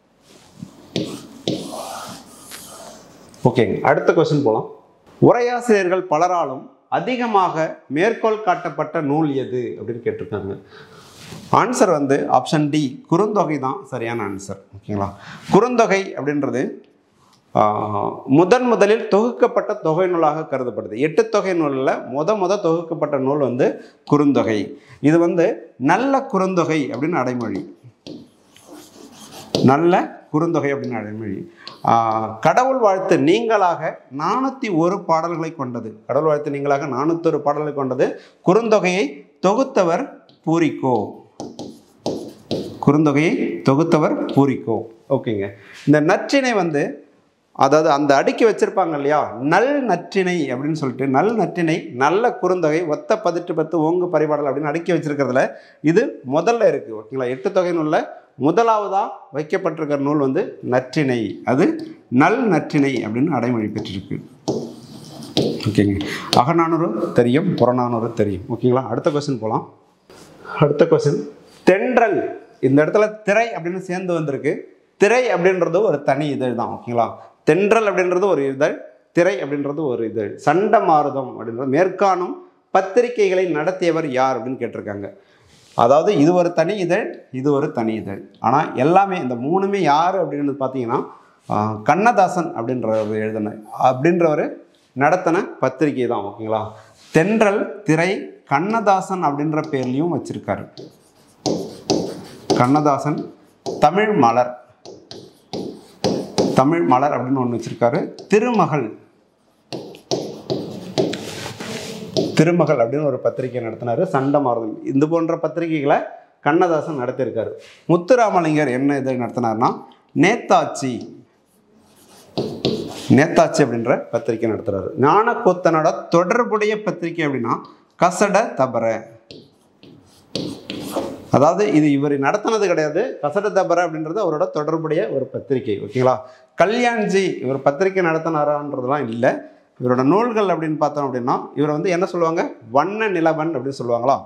Speaker 1: ஓகேங்க அடுத்த கொஸ்டின் போகலாம் உரையாசிரியர்கள் பலராலும் அதிகமாக மேற்கோள் காட்டப்பட்ட நூல் எது அப்படின்னு கேட்டிருக்காங்க ஆன்சர் வந்து ஆப்ஷன் டி குறுந்தொகை தான் சரியான ஆன்சர் ஓகேங்களா குறுந்தொகை அப்படின்றது ஆஹ், முதன் முதலில் தொகுக்கப்பட்ட தொகை நூலாக கருதப்படுது எட்டு தொகை நூலில் முத முத தொகுக்கப்பட்ட நூல் வந்து குறுந்தொகை இது வந்து நல்ல குறுந்தொகை அப்படின்னு அடைமொழி நல்ல குறுந்தொகை அப்படின்னு அடைமொழி ஆஹ், கடவுள் வாழ்த்து நீங்களாக நானூற்றி ஒரு பாடல்களை கொண்டது கடவுள் வாழ்த்து நீங்களாக நானூற்றொரு பாடல்களை கொண்டது குறுந்தொகையை தொகுத்தவர் பூரிக்கோ குறுந்தொகையை தொகுத்தவர் பூரிக்கோ ஓகேங்க இந்த நற்றிணை வந்து அதாவது அந்த அடுக்கி வச்சிருப்பாங்க இல்லையா நல் நற்றிணை அப்படின்னு சொல்லிட்டு நல் நற்றிணை நல்ல குறுந்தொகை ஒத்த பதிட்டு பத்து ஓங்கு பரிபாடல் அப்படின்னு அடுக்கி வச்சிருக்கிறதுல இது முதல்ல இருக்கு ஓகேங்களா எட்டு தொகை நூலில் முதலாவதா வைக்கப்பட்டிருக்கிற நூல் வந்து நற்றிணை அது நல் நற்றிணை அப்படின்னு அடைமொழி பெற்றிருக்கு ஓகேங்க அகநானூறு தெரியும் புறநானூறு தெரியும் ஓகேங்களா அடுத்த கொஸ்டின் போகலாம் அடுத்த கொஸ்டின் தென்றல் இந்த இடத்துல திரை அப்படின்னு சேர்ந்து வந்திருக்கு திரை அப்படின்றது ஒரு தனி இதழ் தான் ஓகேங்களா தென்றல் அப்படின்றது ஒரு இதழ் திரை அப்படின்றது ஒரு இதழ் சண்டமாருதம் அப்படின்றது மேற்காணும் பத்திரிகைகளை நடத்தியவர் யார் அப்படின்னு கேட்டிருக்காங்க அதாவது இது ஒரு தனி இதழ் இது ஒரு தனி இதழ் ஆனால் எல்லாமே இந்த மூணுமே யார் அப்படின்னு பார்த்தீங்கன்னா ஆஹ், கண்ணதாசன் அப்படின்றவர் எழுதின அப்படின்றவர் நடத்தின பத்திரிகை தான் ஓகேங்களா தென்றல் திரை கண்ணதாசன் அப்படின்ற பேர்லையும் வச்சிருக்காரு கண்ணதாசன் தமிழ் மலர் தமிழ் மலர் அப்படின்னு ஒன்று வச்சிருக்காரு திருமகள் திருமகள் அப்படின்னு ஒரு பத்திரிகை நடத்தினாரு சண்டமாரதம் இது போன்ற பத்திரிகைகளை கண்ணதாசன் நடத்தியிருக்காரு முத்துராமலிங்கர் என்ன இதை நடத்தினார்னா நேதாச்சி நேதாச்சி அப்படின்ற பத்திரிகை நடத்துறாரு ஞானக்கூத்தனோட தொடர்புடைய பத்திரிகை அப்படின்னா கசட தபர அதாவது இது இவர் நடத்தினது கிடையாது கசட தபர அப்படின்றது அவரோட தொடர்புடைய ஒரு பத்திரிகை ஓகேங்களா கல்யாண்ஜி இவர் பத்திரிகை நடத்தினாரான்றதுலாம் இல்லை இவரோட நூல்கள் அப்படின்னு பார்த்தோம் அப்படின்னா இவர் வந்து என்ன சொல்லுவாங்க வண்ண நிலவன் அப்படின்னு சொல்லுவாங்களா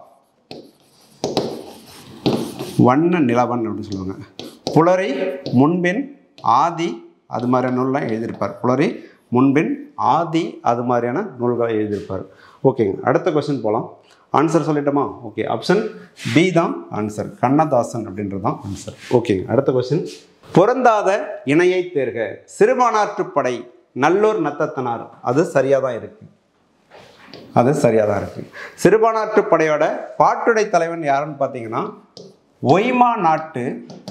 Speaker 1: வண்ண நிலவன் அப்படின்னு சொல்லுவாங்க புலரி முன்பின் ஆதி அது மாதிரியான நூல்லாம் எழுதியிருப்பார் புலரி முன்பின் ஆதி அது மாதிரியான நூல்களை எழுதியிருப்பார் ஓகேங்க அடுத்த கொஸ்டின் போகலாம் ஆன்சர் சொல்லிட்டோமா ஓகே ஆப்ஷன் பி தான் ஆன்சர் கண்ணதாசன் அப்படின்றது தான் ஆன்சர் ஓகேங்க அடுத்த கொஸ்டின் பொருந்தாத இணையை தேர்க சிறுபானாற்றுப்படை நல்லூர் நத்தத்தனார் அது சரியாக தான் இருக்குது அது சரியாக தான் இருக்குது சிறுபானாற்று படையோட பாட்டுடை தலைவன் யாருன்னு பார்த்தீங்கன்னா ஒய்மா நாட்டு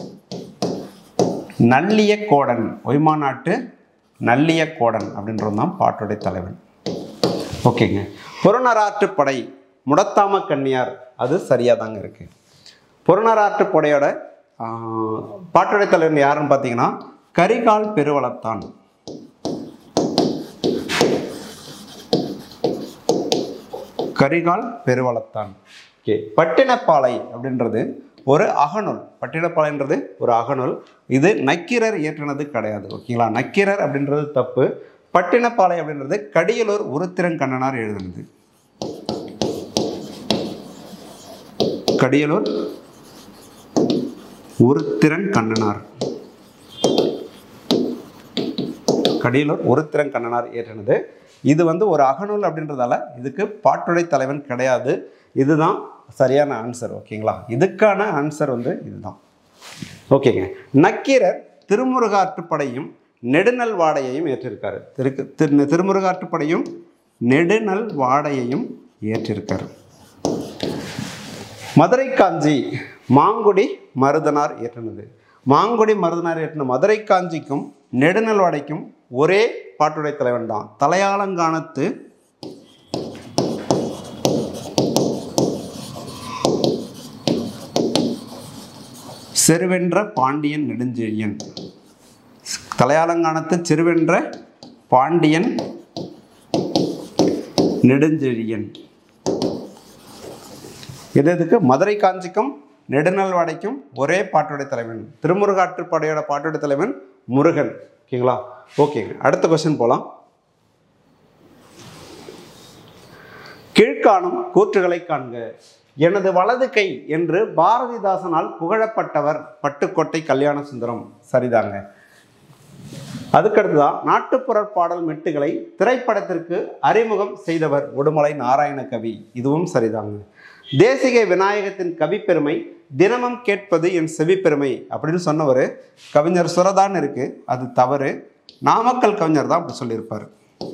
Speaker 1: நல்லிய கோடன் ஒய்மா நாட்டு நல்லிய கோடன் அப்படின்றது தான் பாட்டுடை தலைவன் ஓகேங்க புறநராற்று படை முடத்தாம கன்னியார் அது சரியாக தாங்க இருக்கு புறநராற்று படையோட ஆஹ், பாட்டுடை தலைவன் யாருன்னு பார்த்தீங்கன்னா கரிகால் பெருவளத்தான் கரிகால் பெருவளத்தான் ஓகே பட்டினப்பாலை அப்படின்றது ஒரு அகநூல் பட்டினப்பாலைன்றது ஒரு அகநூல் இது நக்கீரர் இயற்றினது கிடையாது ஓகேங்களா நக்கீரர் அப்படின்றது தப்பு பட்டினப்பாலை அப்படின்றது கடியலூர் உருத்திரங்கண்ணனார் எழுதினது கடியலூர் உருத்திரன் கண்ணனார் கடியலூர் ஒருத்திரன் கண்ணனார் இயற்றினது இது வந்து ஒரு அகநூல் அப்படின்றதால இதுக்கு பாட்டுடை தலைவன் கிடையாது இதுதான் சரியான ஆன்சர் ஓகேங்களா இதுக்கான ஆன்சர் வந்து இதுதான் ஓகேங்க நக்கீரர் திருமுருகாற்றுப்படையும் நெடுநல் வாடையையும் ஏற்றிருக்காரு திருக்கு திரு திருமுருகாற்றுப்படையும் நெடுநல் வாடையையும் ஏற்றிருக்காரு மதுரை காஞ்சி மாங்குடி மருதனார் ஏற்றினது மாங்குடி மருதனார் ஏற்றின மதுரை காஞ்சிக்கும் நெடுநல்வாடைக்கும் ஒரே பாட்டுடை தலைவன் தான் தலையாலங்கானத்து செருவென்ற பாண்டியன் நெடுஞ்செழியன் தலையாலங்கானத்து செருவென்ற பாண்டியன் நெடுஞ்செழியன் இது எதுக்கு மதுரை காஞ்சிக்கும் நெடுநல்வாடைக்கும் ஒரே பாட்டுடைய தலைவன் திருமுருகாற்றுப்படையோட பாட்டுடைய தலைவன் முருகன் ஓகேங்களா ஓகேங்க அடுத்த கொஸ்டின் போகலாம் கீழ்காணும் கூற்றுகளை காண்க எனது வலது கை என்று பாரதிதாசனால் புகழப்பட்டவர் பட்டுக்கோட்டை கல்யாண சுந்தரம் சரிதாங்க அதுக்கடுத்துதான் நாட்டுப்புற பாடல் மெட்டுகளை திரைப்படத்திற்கு அறிமுகம் செய்தவர் உடுமலை நாராயண கவி இதுவும் சரிதாங்க தேசிக விநாயகத்தின் கவிப்பெருமை தினமும் கேட்பது என் செவிப்பெருமை அப்படின்னு சொன்னவர் கவிஞர் சுரதான் இருக்கு அது தவறு நாமக்கல் கவிஞர் தான் அப்படி சொல்லியிருப்பார்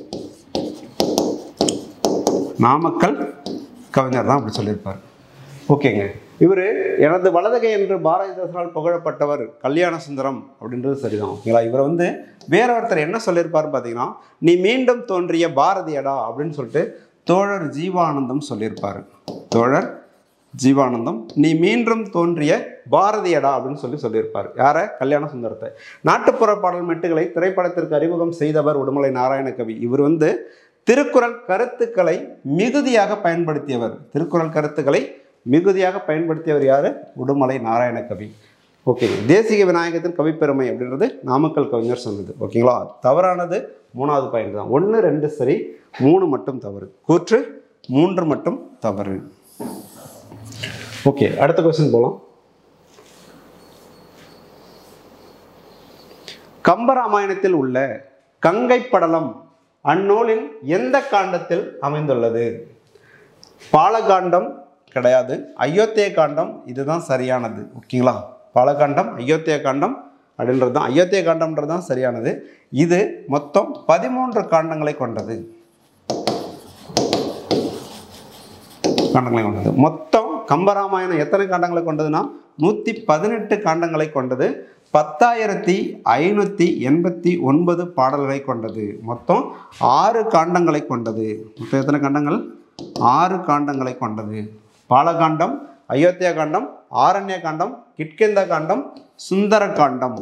Speaker 1: நாமக்கல் கவிஞர் தான் அப்படி சொல்லியிருப்பார் ஓகேங்க இவர் எனது வலதுகை என்று பாரதிதாசனால் புகழப்பட்டவர் கல்யாண சுந்தரம் அப்படின்றது சரிதான் ஓகேங்களா இவர் வந்து வேற ஒருத்தர் என்ன சொல்லியிருப்பாருன்னு பார்த்தீங்கன்னா நீ மீண்டும் தோன்றிய பாரதியடா அப்படின்னு சொல்லிட்டு தோழர் ஜீவானந்தம் சொல்லியிருப்பார் தோழர் ஜீவானந்தம் நீ மீண்டும் தோன்றிய பாரதியடா அப்படின்னு சொல்லி சொல்லியிருப்பார் யார கல்யாண சுந்தரத்தை நாட்டுப்புற பாடல் மெட்டுகளை திரைப்படத்திற்கு அறிமுகம் செய்தவர் உடுமலை நாராயணகவி இவர் வந்து திருக்குறள் கருத்துக்களை மிகுதியாக பயன்படுத்தியவர் திருக்குறள் கருத்துக்களை மிகுதியாக பயன்படுத்தியவர் யாரு உடுமலை நாராயணகவி ஓகே தேசிக விநாயகத்தின் கவிப்பெருமை அப்படின்றது நாமக்கல் கவிஞர் சொன்னது ஓகேங்களா தவறானது மூணாவது பாயிண்ட் தான் ஒன்று ரெண்டு சரி மூணு மட்டும் தவறு கூற்று மூன்று மட்டும் தவறு ஓகே அடுத்த கொஸ்டின் போகலாம் கம்பராமாயணத்தில் உள்ள கங்கை படலம் அந்நூலின் எந்த காண்டத்தில் அமைந்துள்ளது பாலகாண்டம் கிடையாது அயோத்திய காண்டம் இதுதான் சரியானது ஓகேங்களா பாலகாண்டம் அயோத்திய காண்டம் அப்படின்றது தான் அயோத்திய காண்டம்ன்றது தான் சரியானது இது மொத்தம் பதிமூன்று காண்டங்களை கொண்டது காண்டங்களை கொண்டது மொத்தம் கம்பராமாயணம் எத்தனை காண்டங்களை கொண்டதுன்னா நூற்றி பதினெட்டு காண்டங்களை கொண்டது பத்தாயிரத்தி ஐநூற்றி எண்பத்தி ஒன்பது பாடல்களை கொண்டது மொத்தம் ஆறு காண்டங்களை கொண்டது மொத்தம் எத்தனை காண்டங்கள் ஆறு காண்டங்களை கொண்டது பாலகாண்டம் அயோத்தியா காண்டம் ஆரண்ய காண்டம் கிட்கிந்த காண்டம் சுந்தர காண்டம்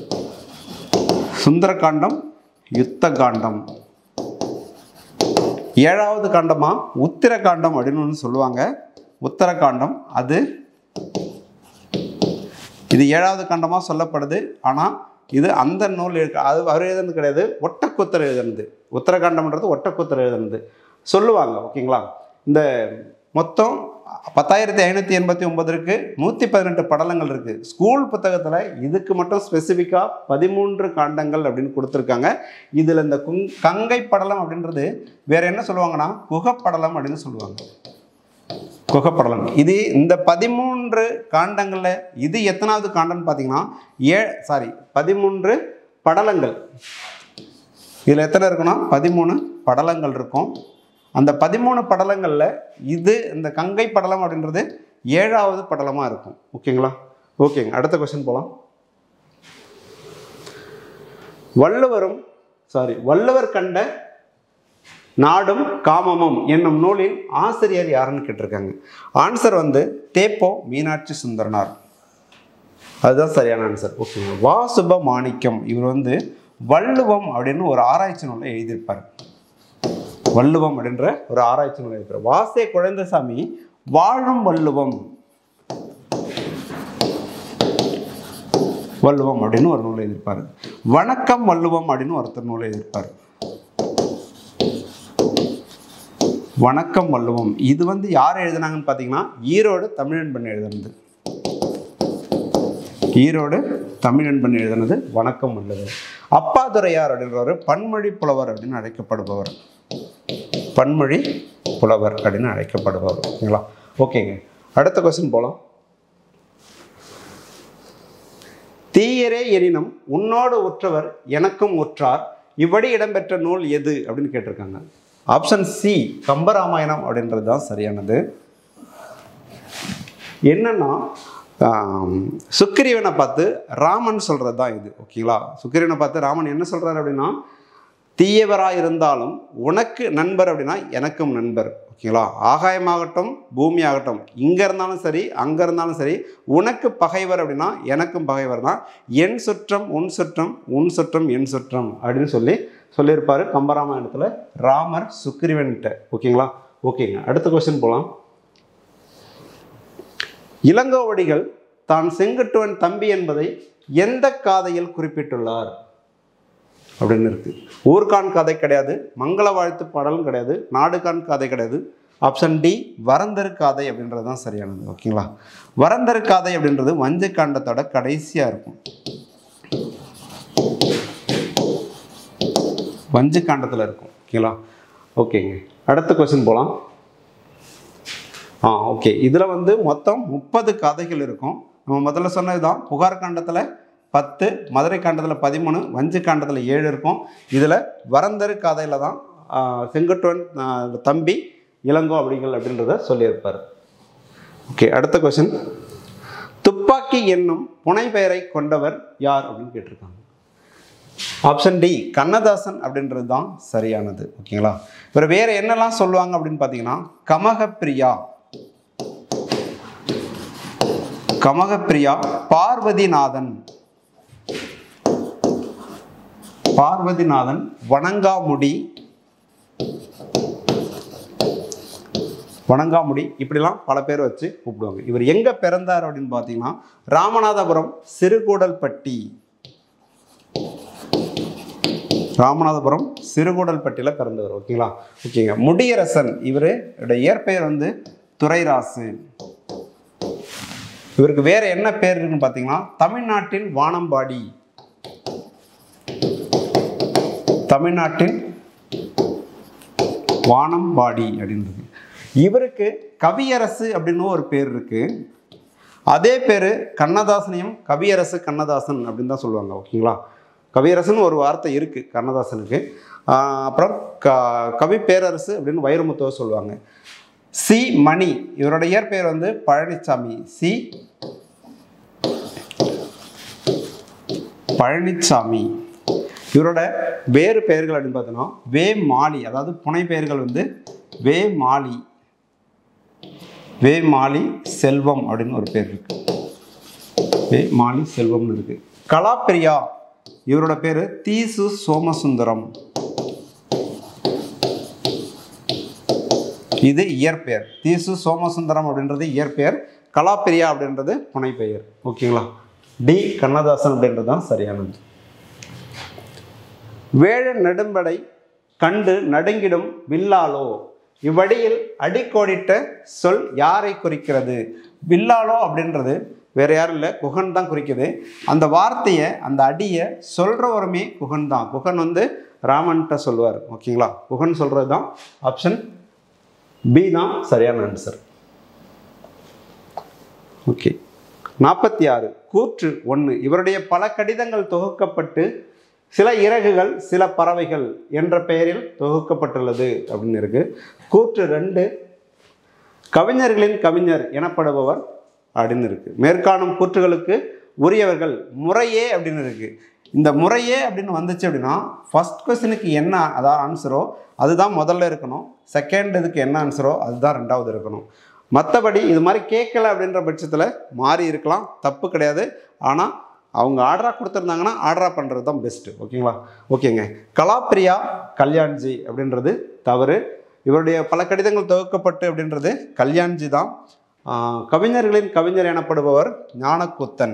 Speaker 1: சுந்தர காண்டம் யுத்த காண்டம் ஏழாவது காண்டமா உத்திரகாண்டம் அப்படின்னு ஒன்று சொல்லுவாங்க உத்தரகாண்டம் அது இது ஏழாவது காண்டமாக சொல்லப்படுது ஆனால் இது அந்த நூல் இருக்கு அது அவர் எழுதுனது கிடையாது ஒட்டக்குத்தர் எழுதுனது உத்தரகாண்டம்ன்றது ஒட்டக்குத்தர் எழுதுனது சொல்லுவாங்க ஓகேங்களா இந்த மொத்தம் பத்தாயிரத்தி ஐநூற்றி எண்பத்தி ஒன்பது இருக்கு நூற்றி பதினெட்டு படலங்கள் இருக்கு ஸ்கூல் புத்தகத்தில் இதுக்கு மட்டும் ஸ்பெசிஃபிக்காக பதிமூன்று காண்டங்கள் அப்படின்னு கொடுத்துருக்காங்க இதில் இந்த குங் கங்கை படலம் அப்படின்றது வேற என்ன சொல்லுவாங்கன்னா குகப்படலம் அப்படின்னு சொல்லுவாங்க குகப்படலம் இது இந்த பதிமூன்று காண்டங்களில் இது எத்தனாவது காண்டம்னு பார்த்தீங்கன்னா ஏ சாரி பதிமூன்று படலங்கள் இதில் எத்தனை இருக்குன்னா பதிமூணு படலங்கள் இருக்கும் அந்த பதிமூணு படலங்களில் இது இந்த கங்கை படலம் அப்படின்றது ஏழாவது படலமாக இருக்கும் ஓகேங்களா ஓகேங்க அடுத்த கொஸ்டின் போகலாம் வள்ளுவரும் சாரி வள்ளுவர் கண்ட நாடும் காமமும் என்னும் நூலின் ஆசிரியர் யாருன்னு கேட்டிருக்காங்க ஆன்சர் வந்து தேப்போ மீனாட்சி சுந்தரனார் அதுதான் சரியான ஆன்சர் ஓகேங்க வா சுப மாணிக்கம் இவர் வந்து வள்ளுவம் அப்படின்னு ஒரு ஆராய்ச்சி நூலை எழுதியிருப்பார் வள்ளுவம் அப்படின்ற ஒரு ஆராய்ச்சி நூலை எழுதியிருப்பார் வாசே குழந்தைசாமி வாழும் வள்ளுவம் வள்ளுவம் அப்படின்னு ஒரு நூலை எழுதியிருப்பார் வணக்கம் வள்ளுவம் அப்படின்னு ஒருத்தர் நூலை எழுதியிருப்பார் வணக்கம் வள்ளுவம் இது வந்து யார் எழுதுனாங்கன்னு பார்த்தீங்கன்னா ஈரோடு தமிழன்பன் எழுதுனது ஈரோடு தமிழன்பன் எழுதுனது வணக்கம் வள்ளுவர் அப்பாதுரையார் அப்படின்றவர் பன்மொழி புலவர் அப்படின்னு அழைக்கப்படுபவர் பன்மொழி புலவர் அப்படின்னு அழைக்கப்படுபவர் ஓகேங்களா ஓகேங்க அடுத்த கொஸ்டின் போகலாம் தீயரே எனினும் உன்னோடு உற்றவர் எனக்கும் உற்றார் இவ்வடி இடம்பெற்ற நூல் எது அப்படின்னு கேட்டிருக்காங்க ஆப்ஷன் சி கம்பராமாயணம் அப்படின்றது தான் சரியானது என்னன்னா ஆம், சுக்கிரீவனை பார்த்து ராமன் சொல்கிறது தான் இது ஓகேங்களா சுக்கிரீவனை பார்த்து ராமன் என்ன சொல்கிறார் அப்படின்னா தீயவராக இருந்தாலும் உனக்கு நண்பர் அப்படின்னா எனக்கும் நண்பர் ஓகேங்களா ஆகாயமாகட்டும் பூமி ஆகட்டும் இங்கே இருந்தாலும் சரி அங்கே இருந்தாலும் சரி உனக்கு பகைவர் அப்படின்னா எனக்கும் பகைவர் தான் என் சுற்றம் உன் சுற்றம் உன் சுற்றம் என் சுற்றம் அப்படின்னு சொல்லி சொல்லியிருப்பாரு கம்பராமாயணத்தில் ராமர் சுக்கிரீவன்கிட்ட ஓகேங்களா ஓகேங்க அடுத்த கொஸ்டின் போகலாம் இளங்கோவடிகள் தான் செங்குட்டுவன் தம்பி என்பதை எந்த காதையில் குறிப்பிட்டுள்ளார் அப்படின்னு இருக்கு ஊர்கான் கதை கிடையாது மங்கள வாழ்த்து பாடலும் கிடையாது நாடுகான் கதை கிடையாது ஆப்ஷன் டி வரந்தரு காதை அப்படின்றது தான் சரியானது ஓகேங்களா வரந்தரு காதை அப்படின்றது வஞ்ச காண்டத்தோட கடைசியாக இருக்கும் வஞ்சு காண்டத்தில் இருக்கும் ஓகேங்களா ஓகேங்க அடுத்த கொஸ்டின் போகலாம் ஆ ஓகே இதில் வந்து மொத்தம் முப்பது கதைகள் இருக்கும் நம்ம முதல்ல சொன்னது தான் புகார் காண்டத்தில் பத்து மதுரை காண்டத்தில் பதிமூணு வஞ்சி காண்டத்தில் ஏழு இருக்கும் இதில் வரந்தரு கதையில் தான் ஆ, செங்குட்டுவன் ஆ, தம்பி இளங்கோ அப்படிங்கள் அப்படின்றத சொல்லியிருப்பார் ஓகே அடுத்த கொஸ்டின் துப்பாக்கி என்னும் புனை பெயரை கொண்டவர் யார் அப்படின்னு கேட்டிருக்காங்க ஆப்ஷன் டி கண்ணதாசன் அப்படின்றது தான் சரியானது ஓகேங்களா இவர் வேற என்னெல்லாம் சொல்லுவாங்க அப்படின்னு பார்த்தீங்கன்னா கமகப்பிரியா கமகப்பிரியா பார்வதிநாதன் பார்வதிநாதன் வணங்காமுடி வணங்காமுடி இப்படிலாம் பல பேர் வச்சு கூப்பிடுவாங்க இவர் எங்கே பிறந்தார் அப்படின்னு பார்த்தீங்கன்னா ராமநாதபுரம் சிறுகூடல்பட்டி ராமநாதபுரம் சிறுகூடல்பட்டியில் பிறந்தவர் ஓகேங்களா ஓகேங்க முடியரசன் இவர் இயற்பெயர் வந்து துரைராசு இவருக்கு வேற என்ன பேர் இருக்குன்னு பார்த்தீங்கன்னா தமிழ்நாட்டின் வானம்பாடி தமிழ்நாட்டின் வானம்பாடி அப்படின்றது இவருக்கு கவியரசு அப்படின்னு ஒரு பேர் இருக்கு அதே பேர் கண்ணதாசனையும் கவியரசு கண்ணதாசன் அப்படின்னு தான் சொல்லுவாங்க ஓகேங்களா கவியரசுன்னு ஒரு வார்த்தை இருக்குது கண்ணதாசனுக்கு ஆஹ் அப்புறம் க கவி பேரரசு அப்படின்னு வைரமுத்துவ சொல்லுவாங்க சி மணி இவரோட இயற்பெயர் வந்து பழனிசாமி சி பழனிசாமி இவரோட வேறு பெயர்கள் அப்படின்னு பார்த்தோன்னா வே மாலி அதாவது புனை பெயர்கள் வந்து வே மாலி வே மாலி செல்வம் அப்படின்னு ஒரு பேர் இருக்கு வே மாலி செல்வம்னு இருக்கு கலாப்பிரியா இவரோட பேர் தீசு சோமசுந்தரம் இது இயற்பெயர் தீசு சோமசுந்தரம் அப்படின்றது இயற்பெயர் கலாப்பிரியா அப்படின்றது புனைப்பெயர் ஓகேங்களா டி கண்ணதாசன் அப்படின்றது தான் சரியானது வேழ நெடும்படை கண்டு நடுங்கிடும் வில்லாலோ இவ்வடியில் அடிக்கோடிட்ட சொல் யாரை குறிக்கிறது வில்லாலோ அப்படின்றது வேற யாரும் இல்லை குகன் தான் குறிக்குது அந்த வார்த்தையை அந்த அடியை சொல்கிறவருமே குகன் தான் குகன் வந்து ராமன்கிட்ட சொல்லுவார் ஓகேங்களா குகன் சொல்கிறது தான் ஆப்ஷன் பி தான் சரியான ஆன்சர் ஓகே நாற்பத்தி ஆறு கூற்று ஒன்று இவருடைய பல கடிதங்கள் தொகுக்கப்பட்டு சில இறகுகள் சில பறவைகள் என்ற பெயரில் தொகுக்கப்பட்டுள்ளது அப்படின்னு இருக்கு கூற்று ரெண்டு கவிஞர்களின் கவிஞர் எனப்படுபவர் அப்படின்னு இருக்கு மேற்காணும் கூற்றுகளுக்கு உரியவர்கள் முறையே அப்படின்னு இருக்கு இந்த முறையே அப்படின்னு வந்துச்சு அப்படின்னா ஃபர்ஸ்ட் கொஸ்டினுக்கு என்ன அதான் ஆன்சரோ அதுதான் முதல்ல இருக்கணும் செகண்ட் இதுக்கு என்ன ஆன்சரோ அதுதான் ரெண்டாவது இருக்கணும் மற்றபடி இது மாதிரி கேட்கல அப்படின்ற பட்சத்தில் மாறி இருக்கலாம் தப்பு கிடையாது ஆனால் அவங்க ஆர்டராக கொடுத்துருந்தாங்கன்னா ஆர்டராக பண்ணுறது தான் பெஸ்ட்டு ஓகேங்களா ஓகேங்க கலாப்பிரியா கல்யாண்ஜி அப்படின்றது தவறு இவருடைய பல கடிதங்கள் தொகுக்கப்பட்டு அப்படின்றது கல்யாண்ஜி தான் ஆஹ் கவிஞர்களின் கவிஞர் எனப்படுபவர் ஞானக்கூத்தன்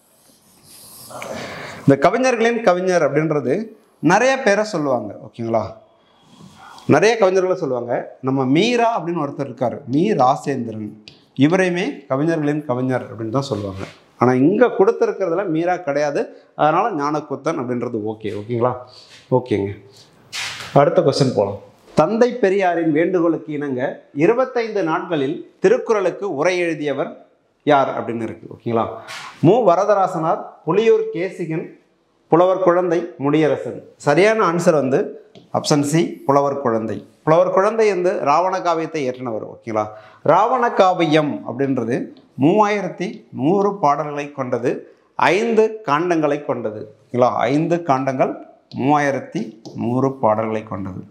Speaker 1: இந்த கவிஞர்களின் கவிஞர் அப்படின்றது நிறைய பேரை சொல்லுவாங்க ஓகேங்களா நிறைய கவிஞர்களை சொல்லுவாங்க நம்ம மீரா அப்படின்னு ஒருத்தர் இருக்கார் மீ ராசேந்திரன் இவரையுமே கவிஞர்களின் கவிஞர் அப்படின்னு தான் சொல்லுவாங்க ஆனால் இங்கே கொடுத்துருக்கிறதுல மீரா கிடையாது அதனால் ஞானக்கூத்தன் அப்படின்றது ஓகே ஓகேங்களா ஓகேங்க அடுத்த கொஸ்டின் போகலாம் தந்தை பெரியாரின் வேண்டுகோளுக்கு இணங்க இருபத்தைந்து நாட்களில் திருக்குறளுக்கு உரை எழுதியவர் யார் அப்படின்னு இருக்கு ஓகேங்களா மு வரதராசனார் புலியூர் கேசிகன் புலவர் குழந்தை முடியரசன் சரியான ஆன்சர் வந்து ஆப்ஷன் சி புலவர் குழந்தை புலவர் குழந்தை வந்து ராவண காவியத்தை இயற்றினவர் ஓகேங்களா ராவண காவியம் அப்படின்றது மூவாயிரத்தி நூறு பாடல்களை கொண்டது ஐந்து காண்டங்களை கொண்டது ஓகேங்களா ஐந்து காண்டங்கள் மூவாயிரத்தி நூறு பாடல்களை கொண்டது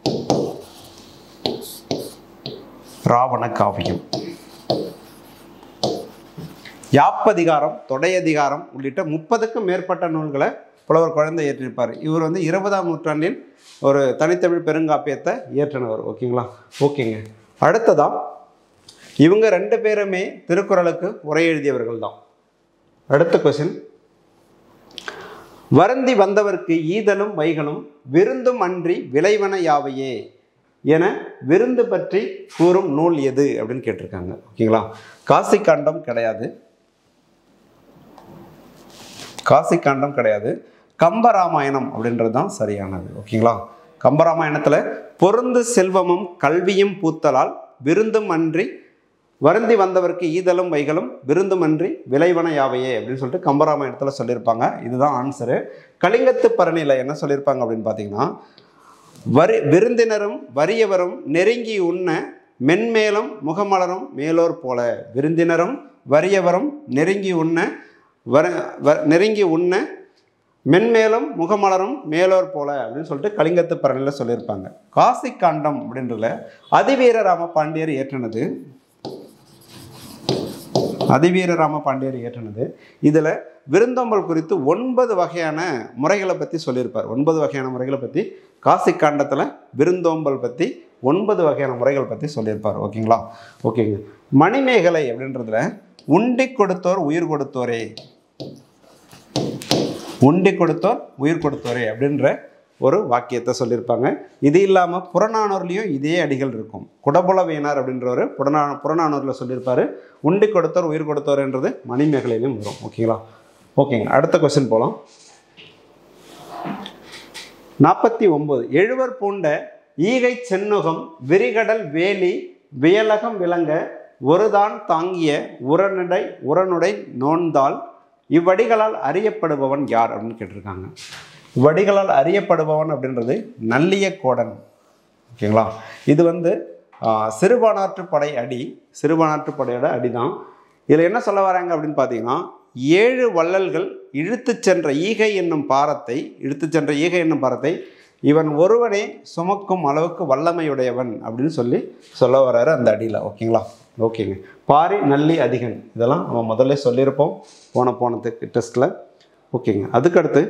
Speaker 1: ராவண காவியம் யாப்பதிகாரம் தொடையதிகாரம் உள்ளிட்ட முப்பதுக்கும் மேற்பட்ட நூல்களை புலவர் குழந்தை இயற்றியிருப்பார் இவர் வந்து இருபதாம் நூற்றாண்டில் ஒரு தனித்தமிழ் பெருங்காப்பியத்தை இயற்றினவர் ஓகேங்களா ஓகேங்க அடுத்ததா இவங்க ரெண்டு பேருமே திருக்குறளுக்கு உரை எழுதியவர்கள் தான் அடுத்த கொஸ்டின் வருந்தி வந்தவர்க்கு ஈதலும் வைகளும் விருந்தும் அன்றி விளைவன யாவையே என விருந்து பற்றி கூறும் நூல் எது அப்படின்னு கேட்டிருக்காங்க ஓகேங்களா காசி காண்டம் கிடையாது காசி காண்டம் கிடையாது கம்பராமாயணம் அப்படின்றது தான் சரியானது ஓகேங்களா கம்பராமாயணத்தில் பொருந்து செல்வமும் கல்வியும் பூத்தலால் விருந்தும் அன்றி வருந்தி வந்தவர்க்கு ஈதலும் வைகளும் விருந்தும் அன்றி விளைவன யாவையே அப்படின்னு சொல்லிட்டு கம்பராமாயணத்தில் சொல்லியிருப்பாங்க இதுதான் ஆன்சரு கலிங்கத்து பரணியில் என்ன சொல்லியிருப்பாங்க அப்படின்னு பார்த்தீங்கன்னா வரி விருந்தினரும் வறியவரும் நெருங்கி உண்ண மென்மேலும் முகமலரும் மேலோர் போல விருந்தினரும் வறியவரும் நெருங்கி உண்ண வர வ- நெருங்கி உண்ண மென்மேலும் முகமலரும் மேலோர் போல அப்படின்னு சொல்லிட்டு கலிங்கத்து பரணியில் சொல்லியிருப்பாங்க காசி காண்டம் அப்படின்றதுல அதிவீர ராம பாண்டியர் இயற்றினது அதிவீர ராம பாண்டியர் இயற்றினது இதில் விருந்தோம்பல் குறித்து ஒன்பது வகையான முறைகளை பற்றி சொல்லியிருப்பார் ஒன்பது வகையான முறைகளை பற்றி காசி காண்டத்தில் விருந்தோம்பல் பற்றி ஒன்பது வகையான முறைகள் பற்றி சொல்லியிருப்பார் ஓகேங்களா ஓகேங்க மணிமேகலை அப்படின்றதுல உண்டி கொடுத்தோர் உயிர் கொடுத்தோரே உண்டி கொடுத்தோர் உயிர் கொடுத்தோரே அப்படின்ற ஒரு வாக்கியத்தை சொல்லியிருப்பாங்க இது இல்லாமல் புறநானூர்லேயும் இதே அடிகள் இருக்கும் குடபுலவியனார் அப்படின்றவர் புறநா புறநானூரில் சொல்லியிருப்பாரு உண்டி கொடுத்தோர் உயிர் கொடுத்தோர்ன்றது மணிமேகலையிலும் வரும் ஓகேங்களா ஓகேங்க அடுத்த கொஸ்டின் போகலாம் நாற்பத்தி ஒன்பது எழுவர் பூண்ட ஈகை சென்னுகம் விரிகடல் வேலி வியலகம் விளங்க ஒருதான் தாங்கிய உரனுடை உரனுடை நோன்தால் இவ்வடிகளால் அறியப்படுபவன் யார் அப்படின்னு கேட்டிருக்காங்க வடிகளால் அறியப்படுபவன் அப்படின்றது நல்லிய கோடன் ஓகேங்களா இது வந்து ஆ, சிறுபானாற்று படை அடி சிறுபானாற்று படையோட அடி தான் இதில் என்ன சொல்ல வராங்க அப்படின்னு பார்த்தீங்கன்னா ஏழு வள்ளல்கள் இழுத்துச் சென்ற ஈகை என்னும் பாரத்தை இழுத்துச் சென்ற ஈகை என்னும் பாரத்தை இவன் ஒருவனே சுமக்கும் அளவுக்கு வல்லமையுடையவன் அப்படின்னு சொல்லி சொல்ல வர்றாரு அந்த அடியில் ஓகேங்களா ஓகேங்க பாரி நல்லி அதிகன் இதெல்லாம் நம்ம முதல்ல சொல்லியிருப்போம் போன போனதுக்கு டெஸ்ட்டில் ஓகேங்க அதுக்கடுத்து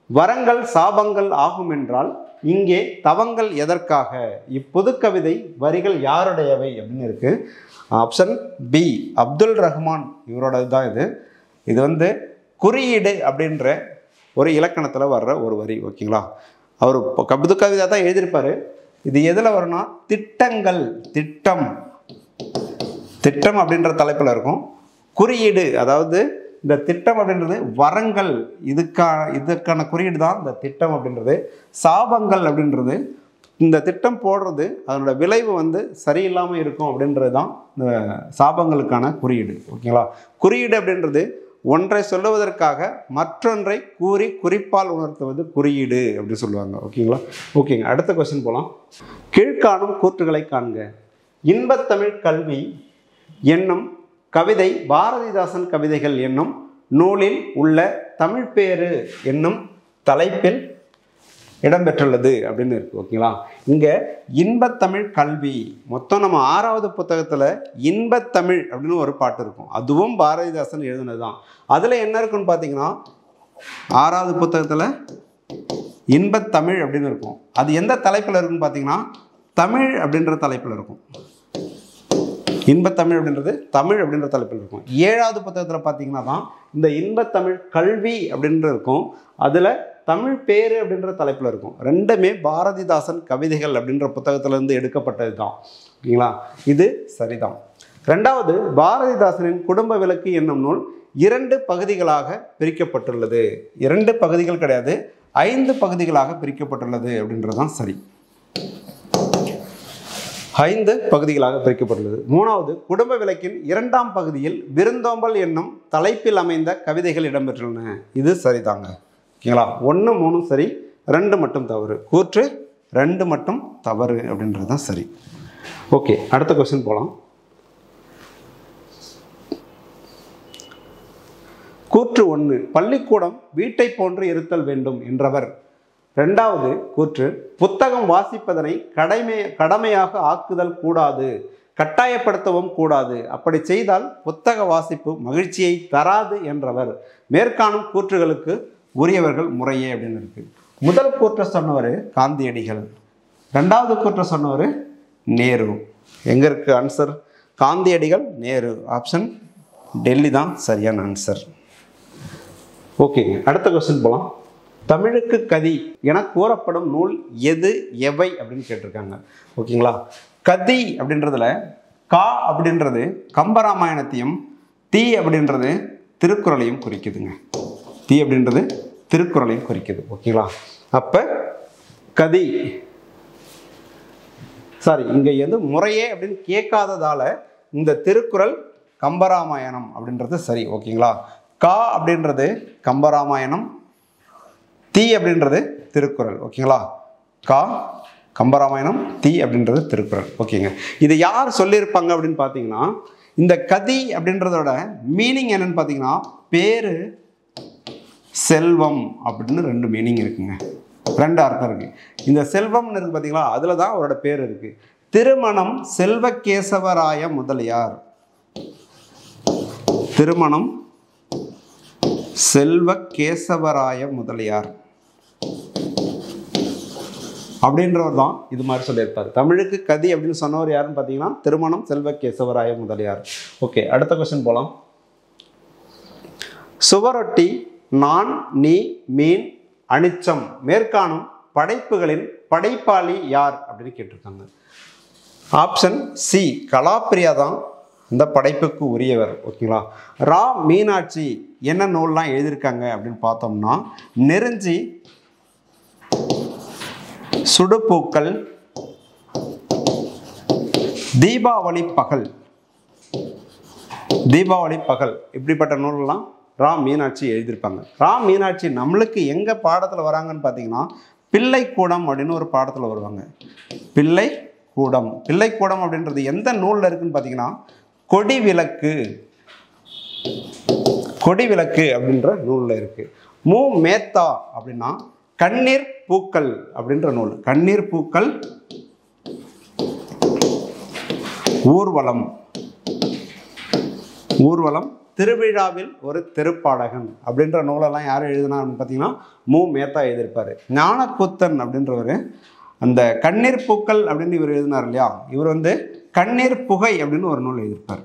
Speaker 1: வரங்கள் சாபங்கள் ஆகும் என்றால் இங்கே தவங்கள் எதற்காக இப்புது கவிதை வரிகள் யாருடையவை அப்படின்னு இருக்கு ஆப்ஷன் பி அப்துல் ரஹ்மான் இவரோடது தான் இது இது வந்து குறியீடு அப்படின்ற ஒரு இலக்கணத்தில் வர்ற ஒரு வரி ஓகேங்களா அவர் இப்போ கவிதை கவிதை தான் எழுதியிருப்பாரு இது எதில் வரும்னா திட்டங்கள் திட்டம் திட்டம் அப்படின்ற தலைப்பில் இருக்கும் குறியீடு அதாவது இந்த திட்டம் அப்படின்றது வரங்கள் இதுக்கான இதுக்கான குறியீடு தான் இந்த திட்டம் அப்படின்றது சாபங்கள் அப்படின்றது இந்த திட்டம் போடுறது அதனோட விளைவு வந்து சரியில்லாமல் இருக்கும் அப்படின்றது தான் இந்த சாபங்களுக்கான குறியீடு ஓகேங்களா குறியீடு அப்படின்றது ஒன்றை சொல்லுவதற்காக மற்றொன்றை கூறி குறிப்பால் உணர்த்துவது குறியீடு அப்படின்னு சொல்லுவாங்க ஓகேங்களா ஓகேங்க அடுத்த கொஸ்டின் போகலாம் கீழ்காணும் கூற்றுகளை காண்க இன்பத்தமிழ் கல்வி என்னும் கவிதை பாரதிதாசன் கவிதைகள் என்னும் நூலில் உள்ள தமிழ்பேறு என்னும் தலைப்பில் இடம்பெற்றுள்ளது அப்படின்னு இருக்கு ஓகேங்களா இங்க இன்பத்தமிழ் கல்வி மொத்தம் நம்ம ஆறாவது புத்தகத்துல இன்பத்தமிழ் அப்படின்னு ஒரு பாட்டு இருக்கும் அதுவும் பாரதிதாசன் எழுதுனது தான் அதுல என்ன இருக்குன்னு பார்த்தீங்கன்னா ஆறாவது புத்தகத்துல இன்பத்தமிழ் அப்படின்னு இருக்கும் அது எந்த தலைப்பில் இருக்குன்னு பார்த்தீங்கன்னா தமிழ் அப்படின்ற தலைப்பில் இருக்கும் இன்பத்தமிழ் அப்படின்றது தமிழ் அப்படின்ற தலைப்பில் இருக்கும் ஏழாவது புத்தகத்தில் பார்த்தீங்கன்னா தான் இந்த இன்பத்தமிழ் கல்வி அப்படின்ற இருக்கும் அதில் தமிழ் பேரு அப்படின்ற தலைப்பில் இருக்கும் ரெண்டுமே பாரதிதாசன் கவிதைகள் அப்படின்ற புத்தகத்திலிருந்து எடுக்கப்பட்டது தான் ஓகேங்களா இது சரிதான் ரெண்டாவது பாரதிதாசனின் குடும்ப விளக்கு என்னும் நூல் இரண்டு பகுதிகளாக பிரிக்கப்பட்டுள்ளது இரண்டு பகுதிகள் கிடையாது ஐந்து பகுதிகளாக பிரிக்கப்பட்டுள்ளது அப்படின்றது தான் சரி ஐந்து பகுதிகளாக பிரிக்கப்பட்டுள்ளது மூணாவது குடும்ப விளக்கின் இரண்டாம் பகுதியில் விருந்தோம்பல் என்னும் தலைப்பில் அமைந்த கவிதைகள் இடம்பெற்றுள்ளன இது சரிதாங்க ஓகேங்களா ஒன்று மூணு சரி ரெண்டு மட்டும் தவறு கூற்று ரெண்டு மட்டும் தவறு அப்படின்றது தான் சரி ஓகே அடுத்த கொஸ்டின் போகலாம் கூற்று ஒன்று பள்ளிக்கூடம் வீட்டை போன்று இருத்தல் வேண்டும் என்றவர் ரெண்டாவது கூற்று புத்தகம் வாசிப்பதனை கடமை கடமையாக ஆக்குதல் கூடாது கட்டாயப்படுத்தவும் கூடாது அப்படி செய்தால் புத்தக வாசிப்பு மகிழ்ச்சியை தராது என்றவர் மேற்காணும் கூற்றுகளுக்கு உரியவர்கள் முறையே அப்படின்னு இருக்கு முதல் கூற்றை சொன்னவர் காந்தியடிகள் ரெண்டாவது கூற்றை சொன்னவர் நேரு எங்க இருக்கு ஆன்சர் காந்தியடிகள் நேரு ஆப்ஷன் டெல்லி தான் சரியான ஆன்சர் ஓகேங்க அடுத்த கொஸ்டின் போகலாம் தமிழுக்கு கதி என கூறப்படும் நூல் எது எவை அப்படின்னு கேட்டிருக்காங்க ஓகேங்களா கதி அப்படின்றதுல கா அப்படின்றது கம்பராமாயணத்தையும் தீ அப்படின்றது திருக்குறளையும் குறிக்குதுங்க தீ அப்படின்றது திருக்குறளையும் குறிக்குது ஓகேங்களா அப்போ கதி சாரி இங்கே எது முறையே அப்படின்னு கேட்காததால இந்த திருக்குறள் கம்பராமாயணம் அப்படின்றது சரி ஓகேங்களா கா அப்படின்றது கம்பராமாயணம் தீ அப்படின்றது திருக்குறள் ஓகேங்களா கா கம்பராமாயணம் தீ அப்படின்றது திருக்குறள் ஓகேங்க இது யார் சொல்லியிருப்பாங்க அப்படின்னு பார்த்தீங்கன்னா இந்த கதி அப்படின்றதோட மீனிங் என்னன்னு பார்த்தீங்கன்னா பேரு செல்வம் அப்படின்னு ரெண்டு மீனிங் இருக்குங்க ரெண்டு அர்த்தம் இருக்கு இந்த செல்வம்னு இருக்கு பார்த்தீங்களா அதில் தான் அவரோட பேர் இருக்கு திருமணம் செல்வகேசவராய முதலியார் திருமணம் செல்வகேசவராய முதலியார் அப்படின்றவர் தான் இது மாதிரி சொல்லியிருப்பார் தமிழுக்கு கதி அப்படின்னு சொன்னவர் யாருன்னு பார்த்தீங்கன்னா திருமணம் செல்வகேசவராய முதலியார் ஓகே அடுத்த கொஸ்டின் போகலாம் சுவரொட்டி நான் நீ மீன் அனிச்சம் மேற்காணும் படைப்புகளின் படைப்பாளி யார் அப்படின்னு கேட்டிருக்காங்க ஆப்ஷன் சி கலாப்பிரியா தான் இந்த படைப்புக்கு உரியவர் ஓகேங்களா ரா மீனாட்சி என்ன நூல்லாம் எழுதியிருக்காங்க அப்படின்னு பார்த்தோம்னா நெருஞ்சி சுடுபூக்கள் தீபாவளி பகல் தீபாவளி பகல் இப்படிப்பட்ட நூலெல்லாம் ரா மீனாட்சி எழுதியிருப்பாங்க ரா மீனாட்சி நம்மளுக்கு எங்கே பாடத்தில் வராங்கன்னு பார்த்தீங்கன்னா பிள்ளைக்கூடம் அப்படின்னு ஒரு பாடத்தில் வருவாங்க பிள்ளை கூடம் பிள்ளைக்கூடம் அப்படின்றது எந்த நூலில் இருக்குன்னு பார்த்தீங்கன்னா கொடி விளக்கு கொடி விளக்கு அப்படின்ற நூலில் இருக்கு மு மேத்தா அப்படின்னா கண்ணீர் பூக்கள் அப்படின்ற நூல் கண்ணீர் பூக்கள் ஊர்வலம் ஊர்வலம் திருவிழாவில் ஒரு திருப்பாடகன் அப்படின்ற நூலெல்லாம் யார் எழுதினான்னு பார்த்தீங்கன்னா மு மேத்தா எழுதியிருப்பார் ஞானக்கூத்தன் அப்படின்றவர் அந்த கண்ணீர் பூக்கள் அப்படின்னு இவர் எழுதினார் இல்லையா இவர் வந்து கண்ணீர் புகை அப்படின்னு ஒரு நூல் எழுதியிருப்பார்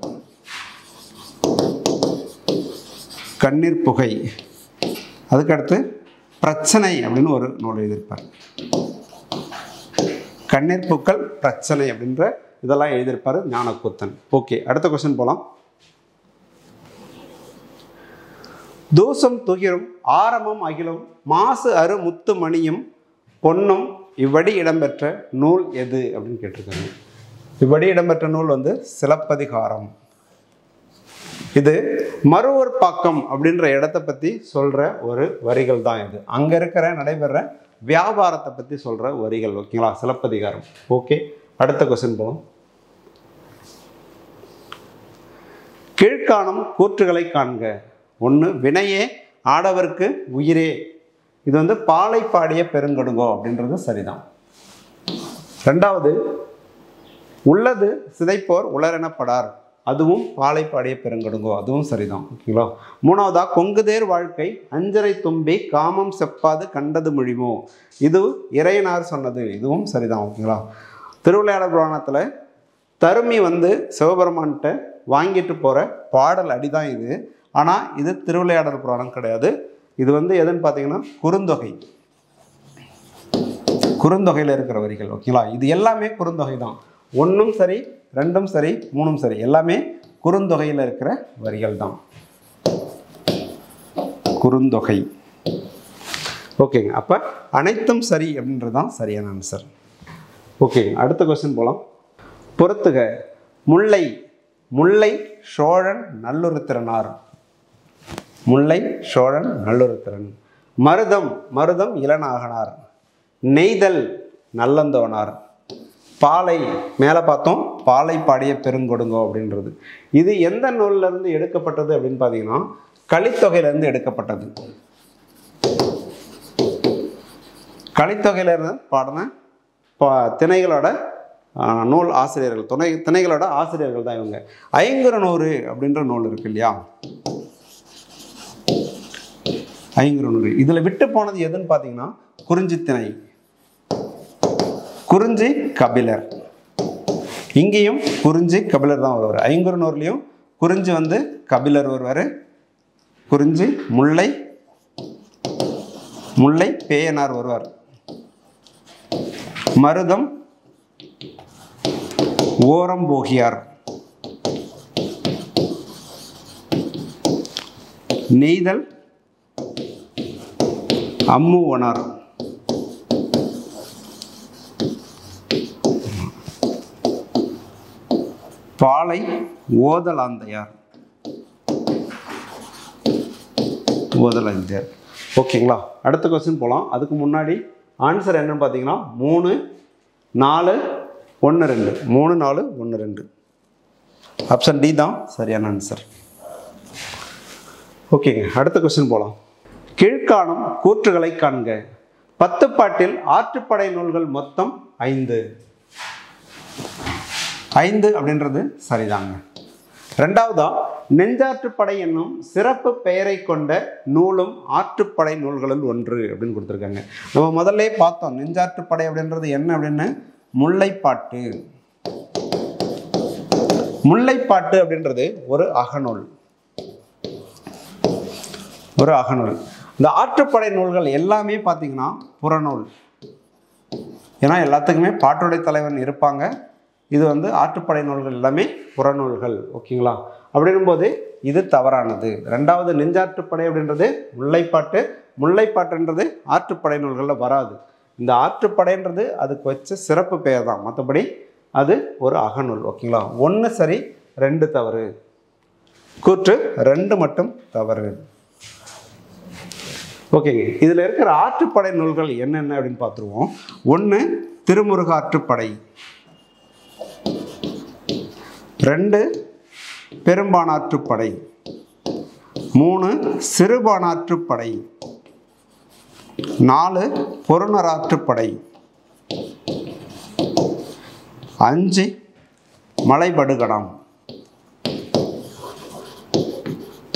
Speaker 1: கண்ணீர் புகை அதுக்கடுத்து பிரச்சனை அப்படின்னு ஒரு நூல் எழுதியிருப்பார் கண்ணீர் பூக்கள் பிரச்சனை அப்படின்ற இதெல்லாம் எழுதியிருப்பார் ஞானக்கூத்தன் ஓகே அடுத்த கொஸ்டின் போகலாம் தூசம் துகிரும் ஆரமும் அகிலும் மாசு அரு முத்து மணியும் பொன்னும் இவ்வடி இடம்பெற்ற நூல் எது அப்படின்னு கேட்டிருக்காங்க இவ்வடி இடம்பெற்ற நூல் வந்து சிலப்பதிகாரம் இது மறுவர் பாக்கம் அப்படின்ற இடத்த பற்றி சொல்கிற ஒரு வரிகள் தான் இது அங்கே இருக்கிற நடைபெற வியாபாரத்தை பற்றி சொல்கிற வரிகள் ஓகேங்களா சிலப்பதிகாரம் ஓகே அடுத்த கொஸ்டின் போவோம் கீழ்காணும் கூற்றுகளை காண்க ஒன்று வினையே ஆடவர்க்கு உயிரே இது வந்து பாலை பாடிய பெருங்கடுங்கோ அப்படின்றது சரிதான் ரெண்டாவது உள்ளது சிதைப்போர் உளரெனப்படார் அதுவும் பாலை பாடிய பெருங்கடுங்கோ அதுவும் சரிதான் ஓகேங்களா மூணாவதா கொங்குதேர் வாழ்க்கை அஞ்சரை தும்பி காமம் செப்பாது கண்டது மொழிமோ இது இறையனார் சொன்னது இதுவும் சரிதான் ஓகேங்களா திருவிளையாடல் புராணத்தில் தருமி வந்து சிவபெருமான்கிட்ட வாங்கிட்டு போகிற பாடல் அடிதான் இது ஆனால் இது திருவிளையாடல் புராணம் கிடையாது இது வந்து எதுன்னு பார்த்தீங்கன்னா குறுந்தொகை குறுந்தொகையில் இருக்கிற வரிகள் ஓகேங்களா இது எல்லாமே குறுந்தொகை தான் ஒன்றும் சரி ரெண்டும் சரி மூணும் சரி எல்லாமே குறுந்தொகையில் இருக்கிற வரிகள் தான் குறுந்தொகை ஓகேங்க அப்போ அனைத்தும் சரி அப்படின்றது தான் சரியான ஆன்சர் ஓகேங்க அடுத்த கொஸ்டின் போகலாம் பொறுத்துக முல்லை முல்லை சோழன் நல்லுருத்திரனார் முல்லை சோழன் நல்லுருத்திரன் மருதம் மருதம் இளநாகனார் நெய்தல் நல்லந்தோனார் பாலை மேலே பார்த்தோம் பாலை பாடிய பெருங்கொடுங்கோ அப்படின்றது இது எந்த நூல்ல இருந்து எடுக்கப்பட்டது அப்படின்னு பார்த்தீங்கன்னா கலித்தொகையிலேருந்து எடுக்கப்பட்டது கலித்தொகையிலிருந்து பாடின பா திணைகளோட ஆ, நூல் ஆசிரியர்கள் துணை திணைகளோட ஆசிரியர்கள் தான் இவங்க ஐங்குறநூறு அப்படின்ற நூல் இருக்கு இல்லையா ஐங்குறநூறு இதில் விட்டு போனது எதுன்னு பார்த்தீங்கன்னா குறிஞ்சி திணை குறிஞ்சி கபிலர் இங்கேயும் குறிஞ்சி கபிலர் தான் வருவார் ஐங்குறுநூறுலையும் குறிஞ்சி வந்து கபிலர் வருவார் குறிஞ்சி முல்லை முல்லை பேயனார் வருவார் மருதம் ஓரம்போகியார் நெய்தல் அம்முவனார் பாலை ஓதலாந்தையார் ஓதலாந்தையார் ஓகேங்களா அடுத்த கொஸ்டின் போகலாம் அதுக்கு முன்னாடி ஆன்சர் என்னன்னு பார்த்தீங்கன்னா மூணு நாலு ஒன்று ரெண்டு மூணு நாலு ஒன்று ரெண்டு ஆப்ஷன் டி தான் சரியான ஆன்சர் ஓகேங்க அடுத்த கொஸ்டின் போகலாம் கீழ்காணும் கூற்றுகளை காண்க பத்து பாட்டில் ஆற்றுப்படை நூல்கள் மொத்தம் ஐந்து ஐந்து அப்படின்றது சரிதாங்க ரெண்டாவதா நெஞ்சாற்றுப்படை என்னும் சிறப்பு பெயரை கொண்ட நூலும் ஆற்றுப்படை நூல்களில் ஒன்று அப்படின்னு கொடுத்துருக்காங்க நம்ம முதல்ல பார்த்தோம் நெஞ்சாற்றுப்படை அப்படின்றது என்ன அப்படின்னு முல்லைப்பாட்டு முல்லைப்பாட்டு அப்படின்றது ஒரு அகநூல் ஒரு அகநூல் இந்த ஆற்றுப்படை நூல்கள் எல்லாமே பார்த்தீங்கன்னா புறநூல் ஏன்னா எல்லாத்துக்குமே பாட்டுடை தலைவன் இருப்பாங்க இது வந்து ஆற்றுப்படை நூல்கள் எல்லாமே புறநூல்கள் ஓகேங்களா அப்படின்னும்போது இது தவறானது ரெண்டாவது நெஞ்சாற்றுப்படை அப்படின்றது முல்லைப்பாட்டு முல்லைப்பாட்டுன்றது ஆற்றுப்படை நூல்களில் வராது இந்த ஆற்றுப்படைன்றது அதுக்கு வச்ச சிறப்பு பெயர் தான் மற்றபடி அது ஒரு அகநூல் ஓகேங்களா ஒன்று சரி ரெண்டு தவறு கூற்று ரெண்டு மட்டும் தவறு ஓகேங்க இதில் இருக்கிற ஆற்றுப்படை நூல்கள் என்னென்ன அப்படின்னு பார்த்துருவோம் ஒன்று திருமுருக ஆற்றுப்படை ரெண்டு பெரும்பானாற்றுப்படை மூணு சிறுபானாற்றுப்படை நாலு பொருணராற்றுப்படை அஞ்சு மலைபடுகடம்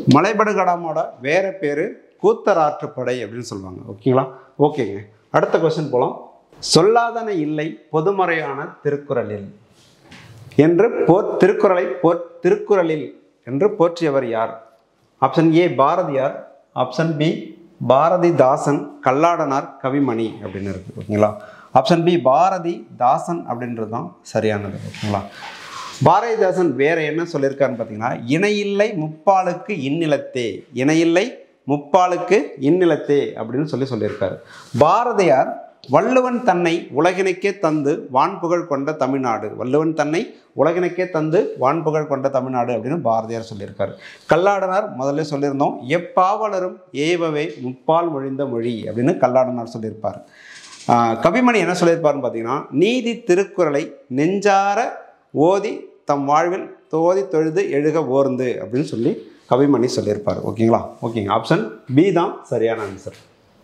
Speaker 1: மலைபடுகடாமோட வேற பேர் கூத்தராற்றுப்படை அப்படின்னு சொல்லுவாங்க ஓகேங்களா ஓகேங்க அடுத்த கொஸ்டின் போலாம் சொல்லாதன இல்லை பொதுமறையான திருக்குறளில் என்று போர் திருக்குறளை போர் திருக்குறளில் என்று போற்றியவர் யார் option A Bharathiyar option B Bharathidasan Kalladanar Kavimani அப்படின்னு இருக்கு ஓகேங்களா ஆப்ஷன் பி பாரதி தாசன் அப்படின்றது தான் சரியானது ஓகேங்களா பாரதிதாசன் வேற என்ன சொல்லியிருக்காருன்னு பார்த்தீங்கன்னா இணையில்லை முப்பாலுக்கு இந்நிலத்தே இணையில்லை முப்பாலுக்கு இந்நிலத்தே அப்படின்னு சொல்லி சொல்லியிருக்காரு பாரதியார் வள்ளுவன் தன்னை உலகினுக்கே தந்து வான்புகழ் கொண்ட தமிழ்நாடு வள்ளுவன் தன்னை உலகினுக்கே தந்து வான்புகழ் கொண்ட தமிழ்நாடு அப்படின்னு பாரதியார் சொல்லியிருக்காரு கல்லாடனார் முதல்ல சொல்லியிருந்தோம் எப்பாவலரும் ஏவவே முப்பால் மொழிந்த மொழி அப்படின்னு கல்லாடனார் சொல்லியிருப்பார் ஆஹ் கவிமணி என்ன சொல்லியிருப்பாருன்னு பார்த்தீங்கன்னா நீதி திருக்குறளை நெஞ்சார ஓதி தம் வாழ்வில் தோதி தொழுது எழுக ஓர்ந்து அப்படின்னு சொல்லி கவிமணி சொல்லியிருப்பார் ஓகேங்களா ஓகேங்க ஆப்ஷன் பி தான் சரியான ஆன்சர்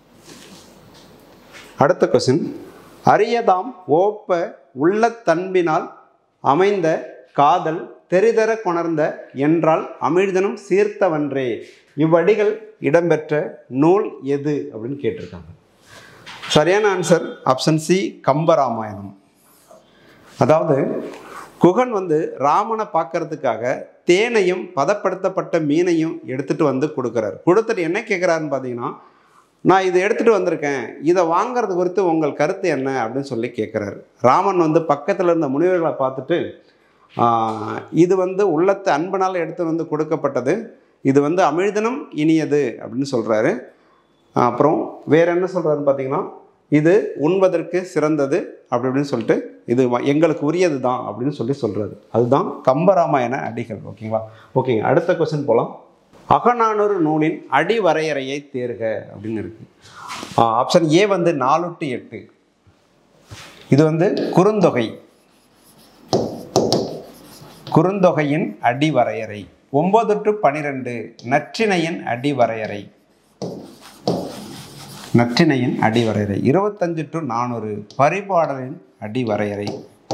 Speaker 1: அடுத்த கொஸ்டின் அரியதாம் ஓப்ப உள்ள தன்பினால் அமைந்த காதல் தெரிதர கொணர்ந்த என்றால் அமிழ்தனும் சீர்த்தவன்றே இவ்வடிகள் இடம்பெற்ற நூல் எது அப்படின்னு கேட்டிருக்காங்க சரியான ஆன்சர் ஆப்ஷன் சி கம்பராமாயணம் அதாவது குகன் வந்து ராமனை பார்க்கறதுக்காக தேனையும் பதப்படுத்தப்பட்ட மீனையும் எடுத்துட்டு வந்து கொடுக்குறாரு கொடுத்துட்டு என்ன கேட்குறாருன்னு பார்த்தீங்கன்னா நான் இதை எடுத்துகிட்டு வந்திருக்கேன் இதை வாங்குறது குறித்து உங்கள் கருத்து என்ன அப்படின்னு சொல்லி கேட்குறாரு ராமன் வந்து பக்கத்தில் இருந்த முனிவர்களை பார்த்துட்டு ஆஹ், இது வந்து உள்ளத்து அன்பனால் எடுத்து வந்து கொடுக்கப்பட்டது இது வந்து அமிழ்தனம் இனியது அப்படின்னு சொல்கிறாரு அப்புறம் வேற என்ன சொல்கிறாருன்னு பார்த்தீங்கன்னா இது உண்பதற்கு சிறந்தது அப்படி இப்படின்னு சொல்லிட்டு இது வ- எங்களுக்கு உரியது தான் அப்படின்னு சொல்லி சொல்கிறாரு அதுதான் கம்பராமாயண அடிகள் ஓகேங்களா ஓகேங்க அடுத்த கொஸ்டின் போகலாம் அகநானூறு நூலின் அடி வரையறையை தேர்க அப்படின்னு இருக்கு ஆப்ஷன் ஏ வந்து நாலு டு எட்டு இது வந்து குறுந்தொகை குறுந்தொகையின் அடி வரையறை ஒன்பது டு பனிரெண்டு நற்றிணையின் அடி வரையறை நற்றிணையின் அடி வரையறை இருபத்தஞ்சு டு நானூறு பரிபாடலின் அடி வரையறை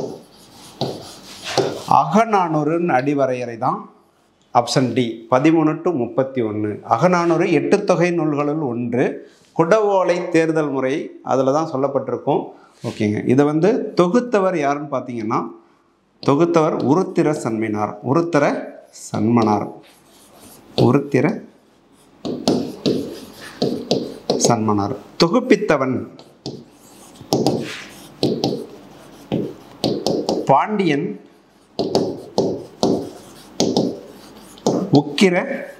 Speaker 1: அகநானூறுன்னு அடி வரையறை தான் ஆப்ஷன் டி பதிமூணு டு முப்பத்தி ஒன்று அகநானூறு எட்டு தொகை நூல்களுள் ஒன்று குடவோலை தேர்தல் முறை அதில் தான் சொல்லப்பட்டிருக்கும் ஓகேங்க இதை வந்து தொகுத்தவர் யாருன்னு பார்த்தீங்கன்னா தொகுத்தவர் உருத்திர சன்மினார் உருத்திர சன்மனார் உருத்திர சன்மனார் தொகுப்பித்தவன் பாண்டியன் உக்கிர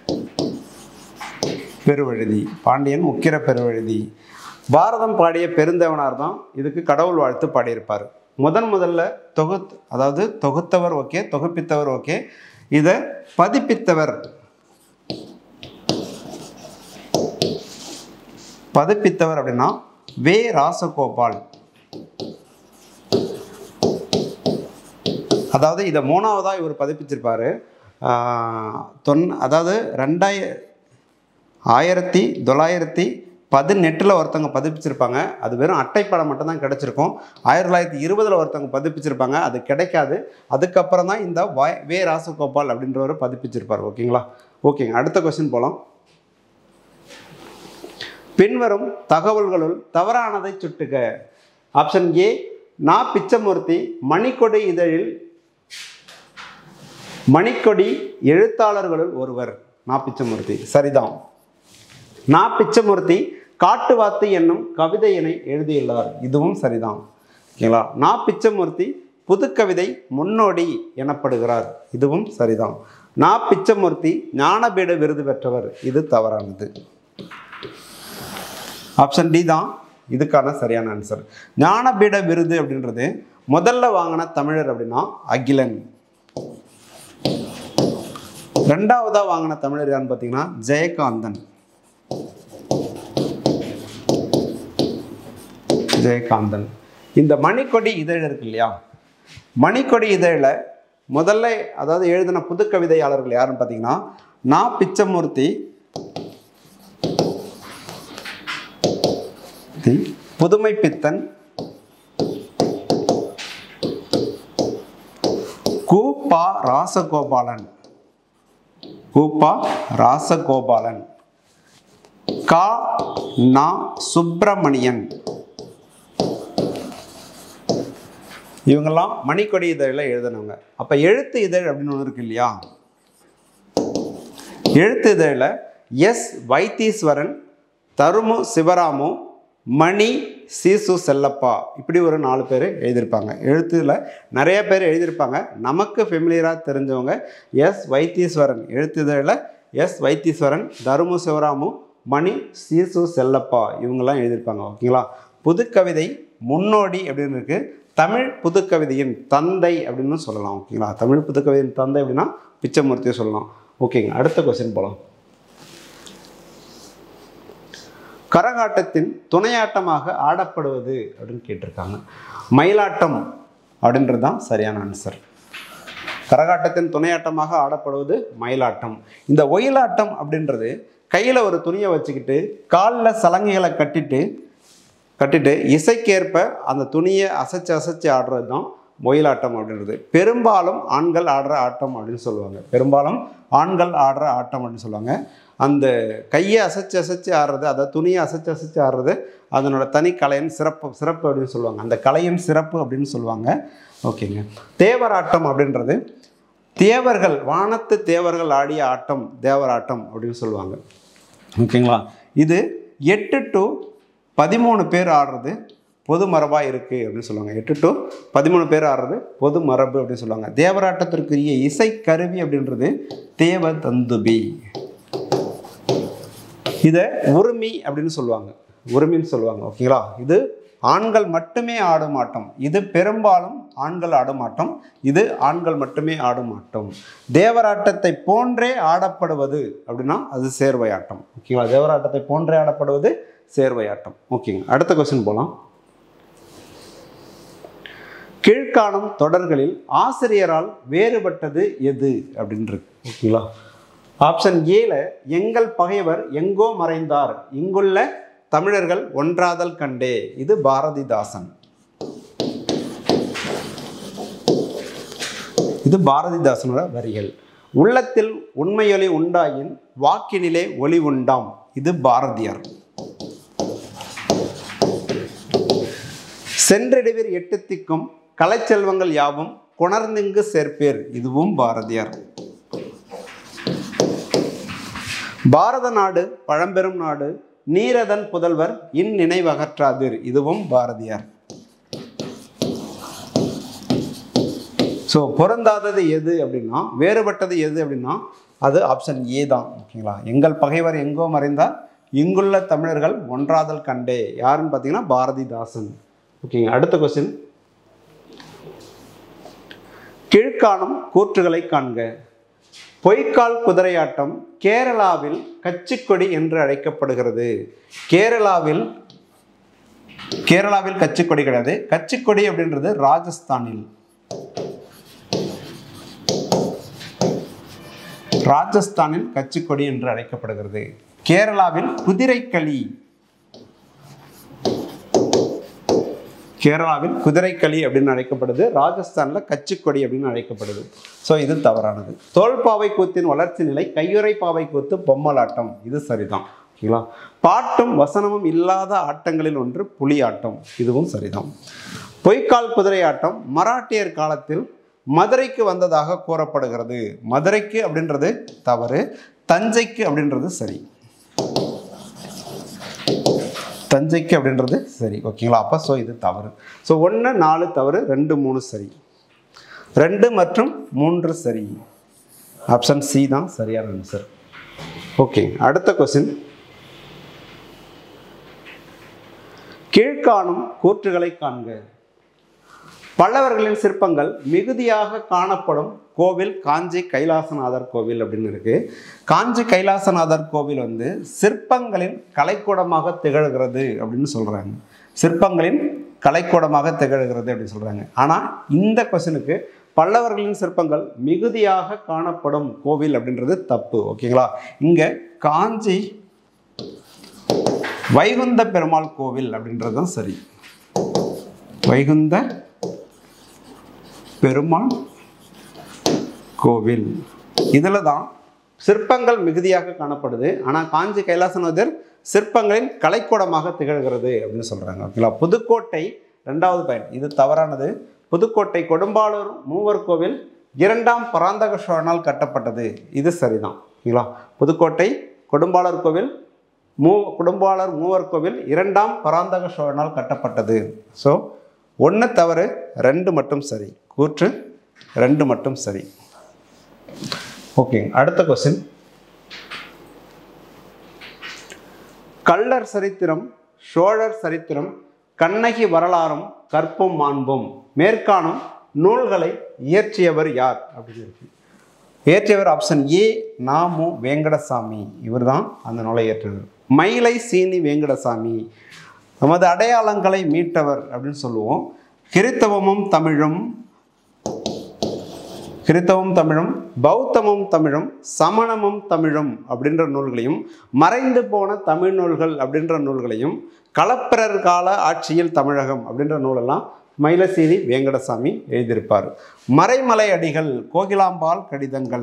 Speaker 1: பெருவழுதி பாண்டியன் உக்கிர பெருவழுதி பாரதம் பாடிய பெருந்தேவனார் தான் இதுக்கு கடவுள் வாழ்த்து பாடியிருப்பார் முதன் முதல்ல தொகுத் அதாவது தொகுத்தவர் ஓகே தொகுப்பித்தவர் ஓகே இதை பதிப்பித்தவர் பதிப்பித்தவர் அப்படின்னா வே ராசகோபால் அதாவது இதை மூணாவதாக இவர் பதிப்பிச்சிருப்பாரு ஆஹ் தொன் அதாவது ரெண்டாய ஆயிரத்தி தொள்ளாயிரத்தி பதினெட்டில் ஒருத்தவங்க பதிப்பிச்சிருப்பாங்க அது வெறும் அட்டைப்படம் மட்டும்தான் கிடச்சிருக்கும் ஆயிரத்தி தொள்ளாயிரத்தி இருபதில் ஒருத்தவங்க பதிப்பிச்சிருப்பாங்க அது கிடைக்காது அதுக்கப்புறம் தான் இந்த வாய் வே ராசகோபால் அப்படின்றவர் பதிப்பிச்சிருப்பார் ஓகேங்களா ஓகேங்க அடுத்த கொஸ்டின் போகலாம் பின்வரும் தகவல்களுள் தவறானதை சுட்டுக ஆப்ஷன் ஏ நா பிச்சமூர்த்தி மணிக்கொடி இதழில் மணிக்கொடி எழுத்தாளர்களுள் ஒருவர் நா பிச்சமூர்த்தி சரிதான் நா பிச்சமூர்த்தி காட்டுவாத்து என்னும் கவிதையினை எழுதியுள்ளார் இதுவும் சரிதான் ஓகேங்களா நா பிச்சமூர்த்தி புதுக்கவிதை முன்னோடி எனப்படுகிறார் இதுவும் சரிதான் நா பிச்சமூர்த்தி ஞானபீட விருது பெற்றவர் இது தவறானது ஆப்ஷன் டி தான் இதுக்கான சரியான ஆன்சர் ஞானபீட விருது அப்படின்றது முதல்ல வாங்கின தமிழர் அப்படின்னா அகிலன் ரெண்டாவதா வாங்கின தமிழர் யாருன்னு பார்த்தீங்கன்னா ஜெயகாந்தன் ஜெயகாந்தன் இந்த மணிக்கொடி இதழ் இருக்கு இல்லையா மணிக்கொடி இதழில் முதல்ல அதாவது எழுதின புது கவிதையாளர்கள் யாருன்னு பார்த்தீங்கன்னா நா பிச்சமூர்த்தி தி புதுமை பித்தன் கு பா ராசகோபாலன் கூப்பா ராசகோபாலன் கா நா சுப்பிரமணியன் இவங்கெல்லாம் மணிக்கொடி இதழில் எழுதினவங்க அப்போ எழுத்து இதழ் அப்படின்னு ஒன்று இருக்கு இல்லையா எழுத்து இதழில் எஸ் வைத்தீஸ்வரன் தருமு சிவராமு மணி சீசு செல்லப்பா இப்படி ஒரு நாலு பேர் எழுதியிருப்பாங்க எழுத்துல நிறைய பேர் எழுதியிருப்பாங்க நமக்கு ஃபெமிலியராக தெரிஞ்சவங்க எஸ் வைத்தீஸ்வரன் எழுத்து இதழில் எஸ் வைத்தீஸ்வரன் தருமு சிவராமு மணி சீசு செல்லப்பா இவங்கெல்லாம் எழுதியிருப்பாங்க ஓகேங்களா புதுக்கவிதை முன்னோடி அப்படின்னு இருக்கு தமிழ் புதுக்கவிதையின் தந்தை அப்படின்னு சொல்லலாம் ஓகேங்களா தமிழ் புதுக்கவிதையின் தந்தை அப்படின்னா பிச்சைமூர்த்தியை சொல்லலாம் ஓகேங்க அடுத்த கொஸ்டின் போகலாம் கரகாட்டத்தின் துணையாட்டமாக ஆடப்படுவது அப்படின்னு கேட்டிருக்காங்க மயிலாட்டம் அப்படின்றது தான் சரியான ஆன்சர் கரகாட்டத்தின் துணையாட்டமாக ஆடப்படுவது மயிலாட்டம் இந்த ஒயிலாட்டம் அப்படின்றது கையில் ஒரு துணியை வச்சுக்கிட்டு காலில் சலங்கைகளை கட்டிட்டு கட்டிட்டு இசைக்கேற்ப அந்த துணியை அசைச்சு அசைச்சு ஆடுறது தான் ஒயிலாட்டம் அப்படின்றது பெரும்பாலும் ஆண்கள் ஆடுற ஆட்டம் அப்படின்னு சொல்லுவாங்க பெரும்பாலும் ஆண்கள் ஆடுற ஆட்டம் அப்படின்னு சொல்லுவாங்க அந்த கையை அசைச்சு அசைச்சு ஆடுறது அதாவது துணியை அசைச்சு அசைச்சு ஆடுறது அதனோட தனி கலையின் சிறப்பு சிறப்பு அப்படின்னு சொல்லுவாங்க அந்த கலையின் சிறப்பு அப்படின்னு சொல்லுவாங்க ஓகேங்க தேவராட்டம் அப்படின்றது தேவர்கள் வானத்து தேவர்கள் ஆடிய ஆட்டம் தேவராட்டம் அப்படின்னு சொல்லுவாங்க ஓகேங்களா இது எட்டு டு பதிமூணு பேர் ஆடுறது பொது மரபாக இருக்குது அப்படின்னு சொல்லுவாங்க எட்டு டு பதிமூணு பேர் ஆடுறது பொது மரபு அப்படின்னு சொல்லுவாங்க தேவராட்டத்திற்குரிய இசைக்கருவி அப்படின்றது தேவ தந்துபி இதை உரிமை அப்படின்னு சொல்லுவாங்க உரிமைன்னு சொல்லுவாங்க ஓகேங்களா இது ஆண்கள் மட்டுமே ஆடும் ஆட்டம் இது பெரும்பாலும் ஆண்கள் ஆடும் ஆட்டம் இது ஆண்கள் மட்டுமே ஆடும் ஆட்டம் தேவராட்டத்தை போன்றே ஆடப்படுவது அப்படின்னா அது சேர்வை ஆட்டம் ஓகேங்களா தேவராட்டத்தை போன்றே ஆடப்படுவது சேர்வை ஆட்டம் ஓகேங்க அடுத்த கொஸ்டின் போகலாம் கீழ்காணும் தொடர்களில் ஆசிரியரால் வேறுபட்டது எது அப்படின்றது ஓகேங்களா ஆப்ஷன் ஏல எங்கள் பகைவர் எங்கோ மறைந்தார் இங்குள்ள தமிழர்கள் ஒன்றாதல் கண்டே இது பாரதிதாசன் இது பாரதிதாசனோட வரிகள் உள்ளத்தில் உண்மையொலி உண்டாயின் வாக்கினிலே ஒளி உண்டாம் இது பாரதியார் சென்றிடுவீர் எட்டு திக்கும் கலைச்செல்வங்கள் யாவும் கொணர்ந்திங்கு சேர்ப்பேர் இதுவும் பாரதியார் பாரத நாடு பழம்பெரும் நாடு நீரதன் புதல்வர் இந்நினைவகற்றாதீர் இதுவும் பாரதியார் ஸோ பொருந்தாதது எது அப்படின்னா வேறுபட்டது எது அப்படின்னா அது ஆப்ஷன் ஏ தான் ஓகேங்களா எங்கள் பகைவர் எங்கோ மறைந்தால் இங்குள்ள தமிழர்கள் ஒன்றாதல் கண்டே யாருன்னு பார்த்தீங்கன்னா பாரதிதாசன் ஓகேங்க அடுத்த கொஸ்டின் கீழ்காணும் கூற்றுகளை காண்க பொய்க்கால் குதிரையாட்டம் கேரளாவில் கச்சிக்கொடி என்று அழைக்கப்படுகிறது கேரளாவில் கேரளாவில் கச்சிக்கொடி கிடையாது கச்சிக்கொடி அப்படின்றது ராஜஸ்தானில் ராஜஸ்தானில் கச்சிக்கொடி என்று அழைக்கப்படுகிறது கேரளாவில் குதிரைக்களி கேரளாவில் குதிரைக்களி அப்படின்னு அழைக்கப்படுது ராஜஸ்தானில் கச்சிக்கொடி அப்படின்னு அழைக்கப்படுது ஸோ இது தவறானது தோல்பாவை கூத்தின் வளர்ச்சி நிலை கையுறை பாவை கூத்து பொம்மலாட்டம் இது சரிதான் ஓகேங்களா பாட்டும் வசனமும் இல்லாத ஆட்டங்களில் ஒன்று புலியாட்டம் இதுவும் சரிதான் பொய்க்கால் குதிரை ஆட்டம் மராட்டியர் காலத்தில் மதுரைக்கு வந்ததாக கூறப்படுகிறது மதுரைக்கு அப்படின்றது தவறு தஞ்சைக்கு அப்படின்றது சரி தஞ்சைக்கு அப்படின்றது சரி ஓகேங்களா அப்போ ஸோ இது தவறு ஸோ ஒன்று நாலு தவறு ரெண்டு மூணு சரி ரெண்டு மற்றும் மூன்று சரி ஆப்ஷன் சி தான் சரியான ஆன்சர் ஓகே அடுத்த கொஸ்டின் கீழ்காணும் கூற்றுகளை காண்க பல்லவர்களின் சிற்பங்கள் மிகுதியாக காணப்படும் கோவில் காஞ்சி கைலாசநாதர் கோவில் அப்படின்னு இருக்கு காஞ்சி கைலாசநாதர் கோவில் வந்து சிற்பங்களின் கலைக்கூடமாக திகழ்கிறது அப்படின்னு சொல்றாங்க சிற்பங்களின் கலைக்கூடமாக திகழ்கிறது அப்படின்னு சொல்றாங்க ஆனால் இந்த கொஸ்டினுக்கு பல்லவர்களின் சிற்பங்கள் மிகுதியாக காணப்படும் கோவில் அப்படின்றது தப்பு ஓகேங்களா இங்க காஞ்சி வைகுந்த பெருமாள் கோவில் அப்படின்றது தான் சரி வைகுந்த பெருமாள் கோவில் இதில் தான் சிற்பங்கள் மிகுதியாக காணப்படுது ஆனால் காஞ்சி கைலாசநாதர் சிற்பங்களின் கலைக்கூடமாக திகழ்கிறது அப்படின்னு சொல்கிறாங்க ஓகேங்களா புதுக்கோட்டை ரெண்டாவது பாயிண்ட் இது தவறானது புதுக்கோட்டை கொடும்பாளூர் மூவர் கோவில் இரண்டாம் பராந்தக சோழனால் கட்டப்பட்டது இது சரிதான் ஓகேங்களா புதுக்கோட்டை கொடும்பாளர் கோவில் மூ குடும்பாளர் மூவர் கோவில் இரண்டாம் பராந்தக சோழனால் கட்டப்பட்டது ஸோ ஒன்று தவறு ரெண்டு மட்டும் சரி கூற்று ரெண்டு மட்டும் சரி ஓகே அடுத்த கொஸ்டின் கள்ளர் சரித்திரம் சோழர் சரித்திரம் கண்ணகி வரலாறும் கற்பும் மாண்பும் மேற்காணும் நூல்களை இயற்றியவர் யார் அப்படின்னு இருக்கு இயற்றியவர் ஆப்ஷன் ஏ நாமு வேங்கடசாமி இவர்தான் அந்த நூலை இயற்றியவர் மயிலை சீனி வேங்கடசாமி நமது அடையாளங்களை மீட்டவர் அப்படின்னு சொல்லுவோம் கிறித்தவமும் தமிழும் கிறித்தவம் தமிழும் பௌத்தமும் தமிழும் சமணமும் தமிழும் அப்படின்ற நூல்களையும் மறைந்து போன தமிழ் நூல்கள் அப்படின்ற நூல்களையும் களப்பிரர் கால ஆட்சியில் தமிழகம் அப்படின்ற நூலெல்லாம் மயிலசீனி வேங்கடசாமி எழுதியிருப்பார் மறைமலை அடிகள் கோகிலாம்பாள் கடிதங்கள்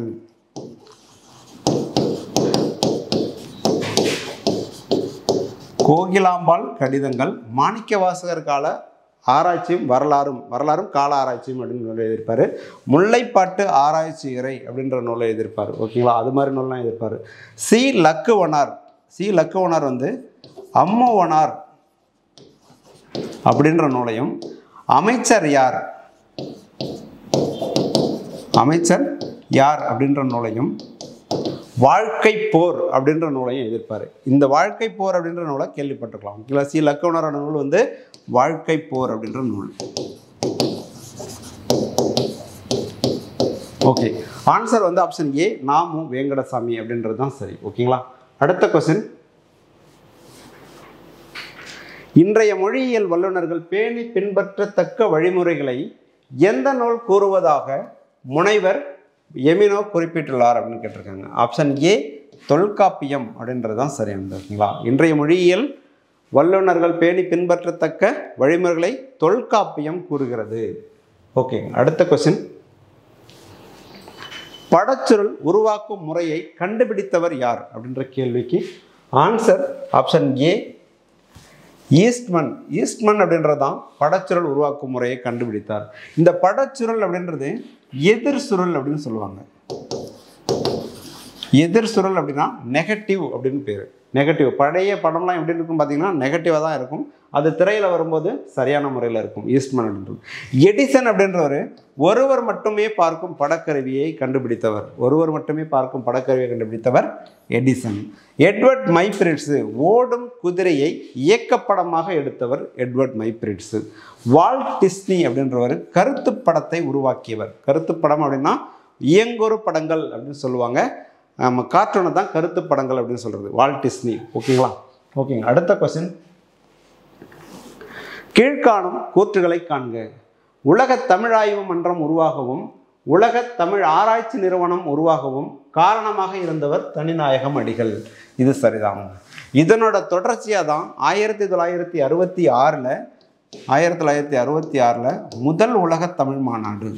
Speaker 1: கோகிலாம்பாள் கடிதங்கள் மாணிக்கவாசகர் கால ஆராய்ச்சியும் வரலாறும் வரலாறும் கால ஆராய்ச்சியும் அப்படின்னு நூல் எழுதியிருப்பார் முல்லைப்பாட்டு ஆராய்ச்சி இறை அப்படின்ற நூலை எழுதியிருப்பார் ஓகேங்களா அது மாதிரி நூல்லாம் எழுதியிருப்பார் சி லக்குவனார் சி லக்குவனார் வந்து அம்முவனார் அப்படின்ற நூலையும் அமைச்சர் யார் அமைச்சர் யார் அப்படின்ற நூலையும் வாழ்க்கை போர் அப்படின்ற நூலையும் எழுதியிருப்பார் இந்த வாழ்க்கை போர் அப்படின்ற நூலை கேள்விப்பட்டிருக்கலாம் ஓகேங்களா சி லக்கவனரோட நூல் வந்து வாழ்க்கை போர் அப்படின்ற நூல் ஓகே ஆன்சர் வந்து ஆப்ஷன் ஏ நாமு வேங்கடசாமி அப்படின்றது தான் சரி ஓகேங்களா அடுத்த கொஸ்டின் இன்றைய மொழியியல் வல்லுநர்கள் பேணி பின்பற்றத்தக்க வழிமுறைகளை எந்த நூல் கூறுவதாக முனைவர் எமினோ குறிப்பிட்டுள்ளார் அப்படின்னு கேட்டிருக்காங்க ஆப்ஷன் ஏ தொல்காப்பியம் அப்படின்றது தான் சரியானது ஓகேங்களா இன்றைய மொழியியல் வல்லுநர்கள் பேணி பின்பற்றத்தக்க வழிமுறைகளை தொல்காப்பியம் கூறுகிறது ஓகே அடுத்த கொஸ்டின் படச்சுருள் உருவாக்கும் முறையை கண்டுபிடித்தவர் யார் அப்படின்ற கேள்விக்கு answer option A Eastman Eastman அப்படின்றது தான் படச்சுருள் உருவாக்கும் முறையை கண்டுபிடித்தார் இந்த படச்சுருள் அப்படின்றது எதிர் சுருள் அப்படின்னு சொல்லுவாங்க எதிர் சுருள் அப்படின்னா நெகட்டிவ் அப்படின்னு பேர் நெகட்டிவ் பழைய படம்லாம் எப்படி இருக்கும் பார்த்தீங்கன்னா நெகட்டிவாக தான் இருக்கும் அது திரையில் வரும்போது சரியான முறையில் இருக்கும் ஈஸ்ட்மன் அப்படின்றது எடிசன் அப்படின்றவர் ஒருவர் மட்டுமே பார்க்கும் படக்கருவியை கண்டுபிடித்தவர் ஒருவர் மட்டுமே பார்க்கும் படக்கருவியை கண்டுபிடித்தவர் எடிசன் எட்வர்ட் மைப்ரிட்ஸு ஓடும் குதிரையை இயக்கப்படமாக எடுத்தவர் எட்வர்ட் மைப்ரிட்ஸு வால்ட் டிஸ்னி அப்படின்றவர் கருத்து படத்தை உருவாக்கியவர் கருத்து படம் அப்படின்னா இயங்கொரு படங்கள் அப்படின்னு சொல்லுவாங்க நம்ம கார்ட்டூனை தான் கருத்து படங்கள் அப்படின்னு சொல்கிறது வால்ட் டிஸ்னி ஓகேங்களா ஓகேங்க அடுத்த கொஸ்டின் கீழ்காணும் கூற்றுகளை காண்க உலக தமிழாய்வு மன்றம் உருவாகவும் உலக தமிழ் ஆராய்ச்சி நிறுவனம் உருவாகவும் காரணமாக இருந்தவர் தனிநாயகம் அடிகள் இது சரிதான் இதனோட தொடர்ச்சியாக தான் ஆயிரத்தி தொள்ளாயிரத்தி அறுபத்தி ஆறில் ஆயிரத்தி தொள்ளாயிரத்தி அறுபத்தி ஆறில் முதல் உலக தமிழ் மாநாடு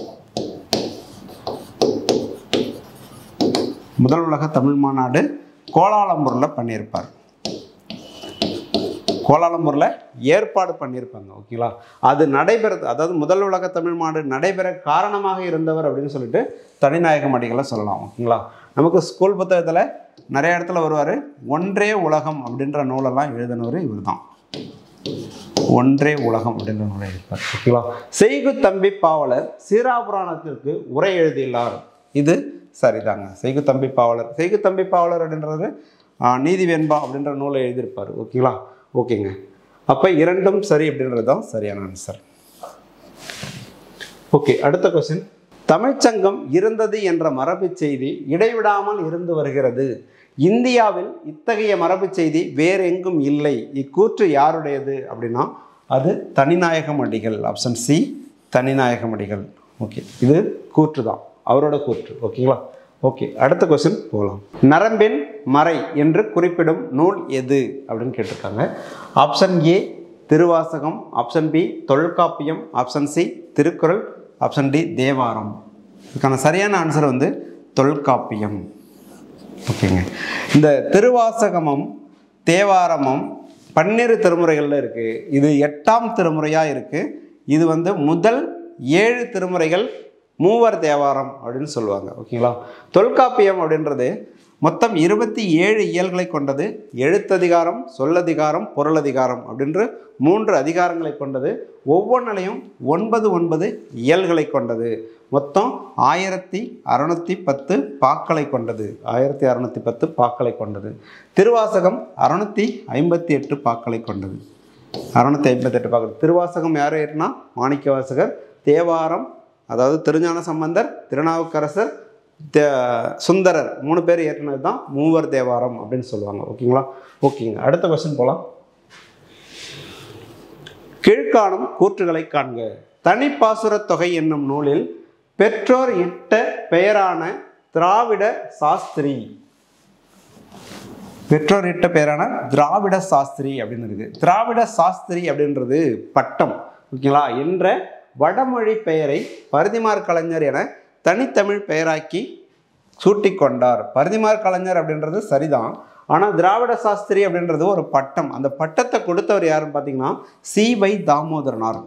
Speaker 1: முதல் உலக தமிழ் மாநாடு கோலாலம்பூரில் பண்ணியிருப்பார் கோலாலம்பூரில் ஏற்பாடு பண்ணியிருப்பாங்க ஓகேங்களா அது நடைபெறது அதாவது முதல் உலக தமிழ் மாநாடு நடைபெற காரணமாக இருந்தவர் அப்படின்னு சொல்லிட்டு தனிநாயகம் அடிகளை சொல்லலாம் ஓகேங்களா நமக்கு ஸ்கூல் புத்தகத்தில் நிறைய இடத்துல வருவார் ஒன்றே உலகம் அப்படின்ற நூலெல்லாம் எழுதினவர் இவர் தான் ஒன்றே உலகம் அப்படின்ற நூலை எழுதிப்பார் ஓகேங்களா செய்கு தம்பி பாவலர் சீராபுராணத்திற்கு உரை எழுதியுள்ளார் இது சரிதாங்க செய்கு தம்பி பாவலர் செய்கு தம்பி பாவலர் அப்படின்றது ஆ, நீதி வெண்பா அப்படின்ற நூலை எழுதியிருப்பார் ஓகேங்களா ஓகேங்க அப்போ இரண்டும் சரி அப்படின்றது தான் சரியான ஆன்சர் ஓகே அடுத்த கொஸ்டின் தமிழ்ச்சங்கம் இருந்தது என்ற மரபுச் செய்தி இடைவிடாமல் இருந்து வருகிறது இந்தியாவில் இத்தகைய மரபுச் செய்தி வேறு எங்கும் இல்லை இக்கூற்று யாருடையது அப்படின்னா அது தனிநாயகம் அடிகள் ஆப்ஷன் சி தனிநாயகம் அடிகள் ஓகே இது கூற்று தான் அவரோட கூற்று ஓகேங்களா ஓகே அடுத்த கொஸ்டின் போகலாம் நரம்பின் மறை என்று குறிப்பிடும் நூல் எது அப்படின்னு கேட்டிருக்காங்க option A Thiruvasagam option B Tholkappiyam option C Thirukkural option D Thevaram இதுக்கான சரியான ஆன்சர் வந்து தொல்காப்பியம் ஓகேங்க இந்த திருவாசகமும் தேவாரமும் பன்னிரு திருமுறைகளில் இருக்குது இது எட்டாம் திருமுறையாக இருக்குது இது வந்து முதல் ஏழு திருமுறைகள் மூவர் தேவாரம் அப்படின்னு சொல்லுவாங்க ஓகேங்களா தொல்காப்பியம் அப்படின்றது மொத்தம் இருபத்தி ஏழு இயல்களை கொண்டது எழுத்ததிகாரம் சொல்லதிகாரம் பொருளதிகாரம் அப்படின்ற மூன்று அதிகாரங்களை கொண்டது ஒவ்வொன்றிலையும் ஒன்பது ஒன்பது இயல்களை கொண்டது மொத்தம் ஆயிரத்தி அறநூற்றி பத்து பாக்களை கொண்டது ஆயிரத்தி அறநூற்றி பத்து பாக்களை கொண்டது திருவாசகம் அறநூற்றி ஐம்பத்தி எட்டு பாக்களை கொண்டது அறநூற்றி ஐம்பத்தெட்டு பாக்கள் திருவாசகம் யார் ஏறினா மாணிக்கவாசகர் தேவாரம் அதாவது திருஞான சம்பந்தர் திருநாவுக்கரசர் தே சுந்தரர் மூணு பேர் ஏற்றினது தான் மூவர் தேவாரம் அப்படின்னு சொல்லுவாங்க ஓகேங்களா ஓகேங்க அடுத்த கொஸ்டின் போகலாம் கீழ்காணும் கூற்றுகளை காண்க தனிப்பாசுரத் தொகை என்னும் நூலில் பெற்றோர் இட்ட பெயரான திராவிட சாஸ்திரி பெற்றோர் இட்ட பெயரான திராவிட சாஸ்திரி அப்படின்னு இருக்கு திராவிட சாஸ்திரி அப்படின்றது பட்டம் ஓகேங்களா என்ற வடமொழி பெயரை பரிதிமார் கலைஞர் என தனித்தமிழ் பெயராக்கி சூட்டிக்கொண்டார் பரிதிமார் கலைஞர் அப்படின்றது சரிதான் ஆனால் திராவிட சாஸ்திரி அப்படின்றது ஒரு பட்டம் அந்த பட்டத்தை கொடுத்தவர் யாருன்னு பார்த்தீங்கன்னா சி வை தாமோதரனார்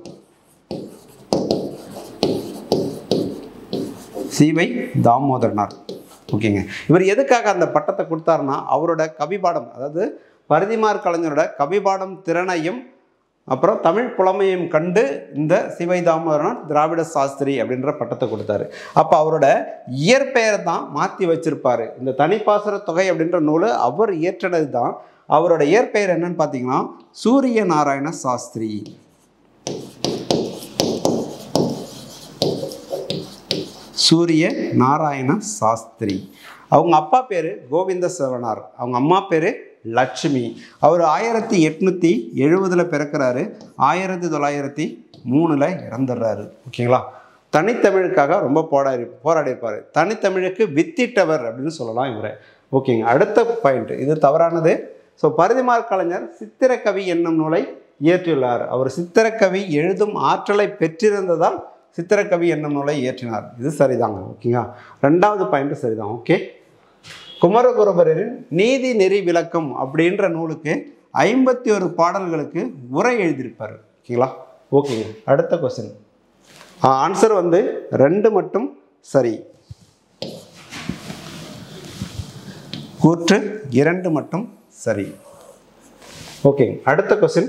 Speaker 1: சிவை தாமோதரனார் ஓகேங்க இவர் எதுக்காக அந்த பட்டத்தை கொடுத்தாருன்னா அவரோட கவிபாடம் அதாவது பரிதிமார் கலைஞரோட கவிபாடம் திறனையும் அப்புறம் தமிழ் புலமையும் கண்டு இந்த சிவை தாமோதரனார் திராவிட சாஸ்திரி அப்படின்ற பட்டத்தை கொடுத்தாரு அப்போ அவரோட இயற்பெயரை தான் மாற்றி வச்சிருப்பாரு இந்த தனிப்பாசுர தொகை அப்படின்ற நூல் அவர் இயற்றினது தான் அவரோட இயற்பெயர் என்னன்னு பார்த்தீங்கன்னா சூரிய நாராயண சாஸ்திரி சூரிய நாராயண சாஸ்திரி அவங்க அப்பா பேர் கோவிந்த சவனார் அவங்க அம்மா பேர் லட்சுமி அவர் ஆயிரத்தி எட்நூற்றி எழுபதில் பிறக்கிறாரு ஆயிரத்தி தொள்ளாயிரத்தி மூணில் இறந்துடுறாரு ஓகேங்களா தனித்தமிழுக்காக ரொம்ப போராடி போராடி இருப்பார் தனித்தமிழுக்கு வித்திட்டவர் அப்படின்னு சொல்லலாம் இவரை ஓகேங்க அடுத்த பாயிண்ட் இது தவறானது ஸோ பரிதிமார் கலைஞர் சித்திரக்கவி என்னும் நூலை இயற்றியுள்ளார் அவர் சித்திரக்கவி எழுதும் ஆற்றலை பெற்றிருந்ததால் சித்திரக்கவி என்னும் நூலை இயற்றினார் இது சரிதாங்க ஓகேங்களா ரெண்டாவது பாயிண்ட் சரிதான் ஓகே குமரகுருபரரின் நீதி நெறி விளக்கம் அப்படின்ற நூலுக்கு ஐம்பத்தி ஒரு பாடல்களுக்கு உரை எழுதியிருப்பார் ஓகேங்களா ஓகேங்க அடுத்த கொஸ்டின் ஆன்சர் வந்து ரெண்டு மட்டும் சரி கூற்று இரண்டு மட்டும் சரி ஓகே அடுத்த கொஸ்டின்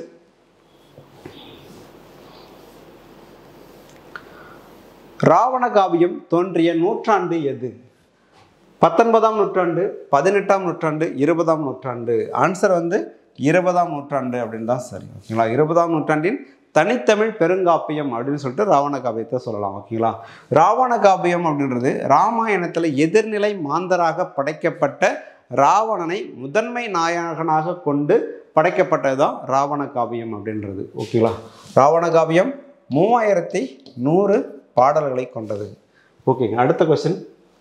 Speaker 1: ராவண காவியம் தோன்றிய நூற்றாண்டு எது பத்தொன்பதாம் நூற்றாண்டு பதினெட்டாம் நூற்றாண்டு இருபதாம் நூற்றாண்டு ஆன்சர் வந்து இருபதாம் நூற்றாண்டு அப்படின்னு தான் சரி ஓகேங்களா இருபதாம் நூற்றாண்டின் தனித்தமிழ் பெருங்காப்பியம் அப்படின்னு சொல்லிட்டு ராவண காவியத்தை சொல்லலாம் ஓகேங்களா ராவண காவியம் அப்படின்றது ராமாயணத்தில் எதிர்நிலை மாந்தராக படைக்கப்பட்ட ராவணனை முதன்மை நாயகனாக கொண்டு படைக்கப்பட்டது தான் ராவண காவியம் அப்படின்றது ஓகேங்களா ராவண காவியம் மூவாயிரத்தி நூறு பாடல்களை கொண்டது ஓகேங்க அடுத்த கொஸ்டின்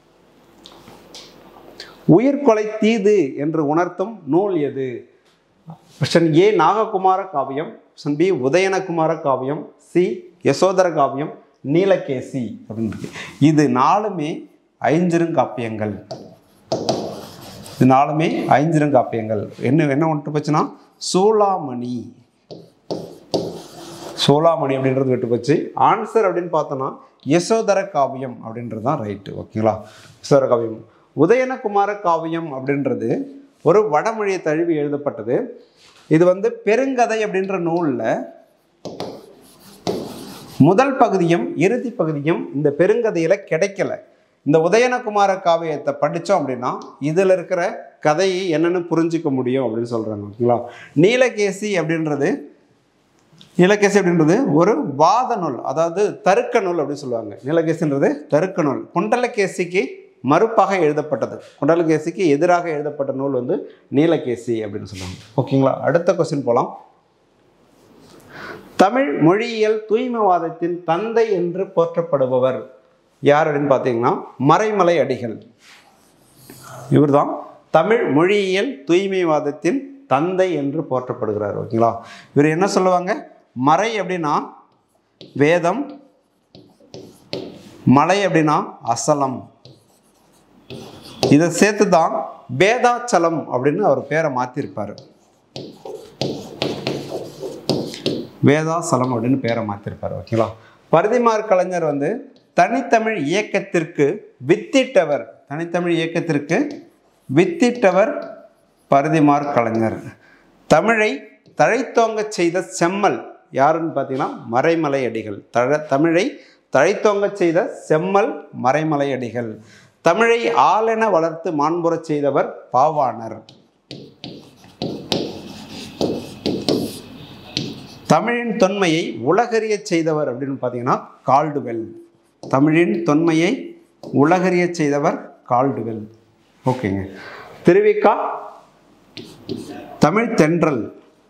Speaker 1: உயிர்கொலை தீது என்று உணர்த்தும் நூல் எது ஆப்ஷன் ஏ நாககுமார காவியம் ஆப்ஷன் பி உதயனகுமார காவியம் சி யசோதர காவியம் நீலகேசி அப்படின்னு இருக்கு இது நாலுமே ஐஞ்சிருங்காப்பியங்கள் இது நாலுமே ஐஞ்சிருங்காப்பியங்கள் என்ன என்ன ஒன்று போச்சுன்னா சூளாமணி சோளாமணி அப்படின்றது விட்டு போச்சு ஆன்சர் அப்படின்னு பார்த்தோன்னா யசோதர காவியம் அப்படின்றது தான் ரைட்டு ஓகேங்களா யசோதர காவியம் உதயனகுமார காவியம் அப்படின்றது ஒரு வடமொழியை தழுவி எழுதப்பட்டது இது வந்து பெருங்கதை அப்படின்ற நூலில் முதல் பகுதியும் இறுதி பகுதியும் இந்த பெருங்கதையில் கிடைக்கல இந்த உதயனகுமார காவியத்தை படித்தோம் அப்படின்னா இதில் இருக்கிற கதையை என்னென்னு புரிஞ்சிக்க முடியும் அப்படின்னு சொல்கிறாங்க ஓகேங்களா நீலகேசி அப்படின்றது நீலகேசி அப்படின்றது ஒரு வாத நூல் அதாவது தருக்க நூல் அப்படின்னு சொல்லுவாங்க நீலகேசின்றது தருக்க நூல் குண்டலகேசிக்கு மறுப்பாக எழுதப்பட்டது குண்டலகேசிக்கு எதிராக எழுதப்பட்ட நூல் வந்து நீலகேசி அப்படின்னு சொல்லுவாங்க ஓகேங்களா அடுத்த கொஸ்டின் போகலாம் தமிழ் மொழியியல் தூய்மைவாதத்தின் தந்தை என்று போற்றப்படுபவர் யார் அப்படின்னு பார்த்தீங்கன்னா மறைமலை அடிகள் இவர்தான் தமிழ் மொழியியல் தூய்மைவாதத்தின் தந்தை என்று போற்றப்படுகிறார் ஓகேங்களா இவர் என்ன சொல்லுவாங்க மறை அப்படின்னா வேதம் மலை அப்படின்னா அசலம் இதை சேர்த்து தான் வேதாச்சலம் அப்படின்னு அவர் பேரை மாற்றிருப்பார் வேதாசலம் அப்படின்னு பேரை மாற்றிருப்பார் ஓகேங்களா பரிதிமார் கலைஞர் வந்து தனித்தமிழ் இயக்கத்திற்கு வித்திட்டவர் தனித்தமிழ் இயக்கத்திற்கு வித்திட்டவர் பரிதிமார் கலைஞர் தமிழை தழைத்தோங்கச் செய்த செம்மல் யாருன்னு பார்த்தீங்கன்னா மறைமலை அடிகள் தழ தமிழை தழைத்தோங்கச் செய்த செம்மல் மறைமலை அடிகள் தமிழை ஆளென வளர்த்து மாண்புறச் செய்தவர் பாவாணர் தமிழின் தொன்மையை உலகறியச் செய்தவர் அப்படின்னு பார்த்தீங்கன்னா கால்டுவெல் தமிழின் தொன்மையை உலகறியச் செய்தவர் கால்டுவெல் ஓகேங்க திருவிக்கா தமிழ் தென்றல்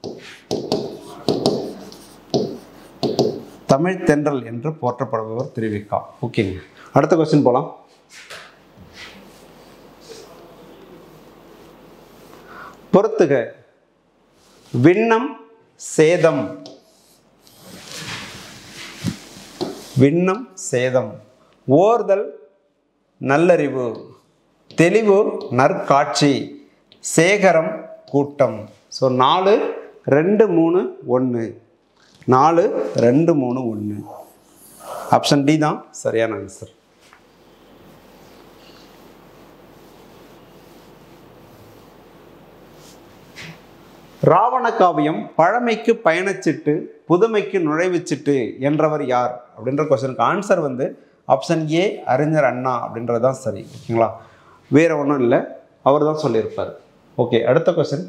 Speaker 1: தமிழ் தென்றல் என்று போற்றப்படுபவர் திருவிக்கா ஓகேங்க அடுத்த கொஸ்டின் போலாம் பொறுத்துக விண்ணம் சேதம் விண்ணம் சேதம் ஓர்தல் நல்லறிவு தெளிவு நற்காட்சி சேகரம் கூட்டம் ஸோ நாலு ரெண்டு மூணு ஒன்று நாலு ரெண்டு மூணு ஒன்று ஆப்ஷன் டி தான் சரியான ஆன்சர் ராவண காவியம் பழமைக்கு பயணச்சிட்டு புதுமைக்கு நுழைவுச்சிட்டு என்றவர் யார் அப்படின்ற கொஸ்டினுக்கு ஆன்சர் வந்து ஆப்ஷன் ஏ அறிஞர் அண்ணா அப்படின்றது தான் சரி ஓகேங்களா வேற ஒன்றும் இல்லை அவர் தான் சொல்லியிருப்பார் ஓகே அடுத்த கொஸ்டின்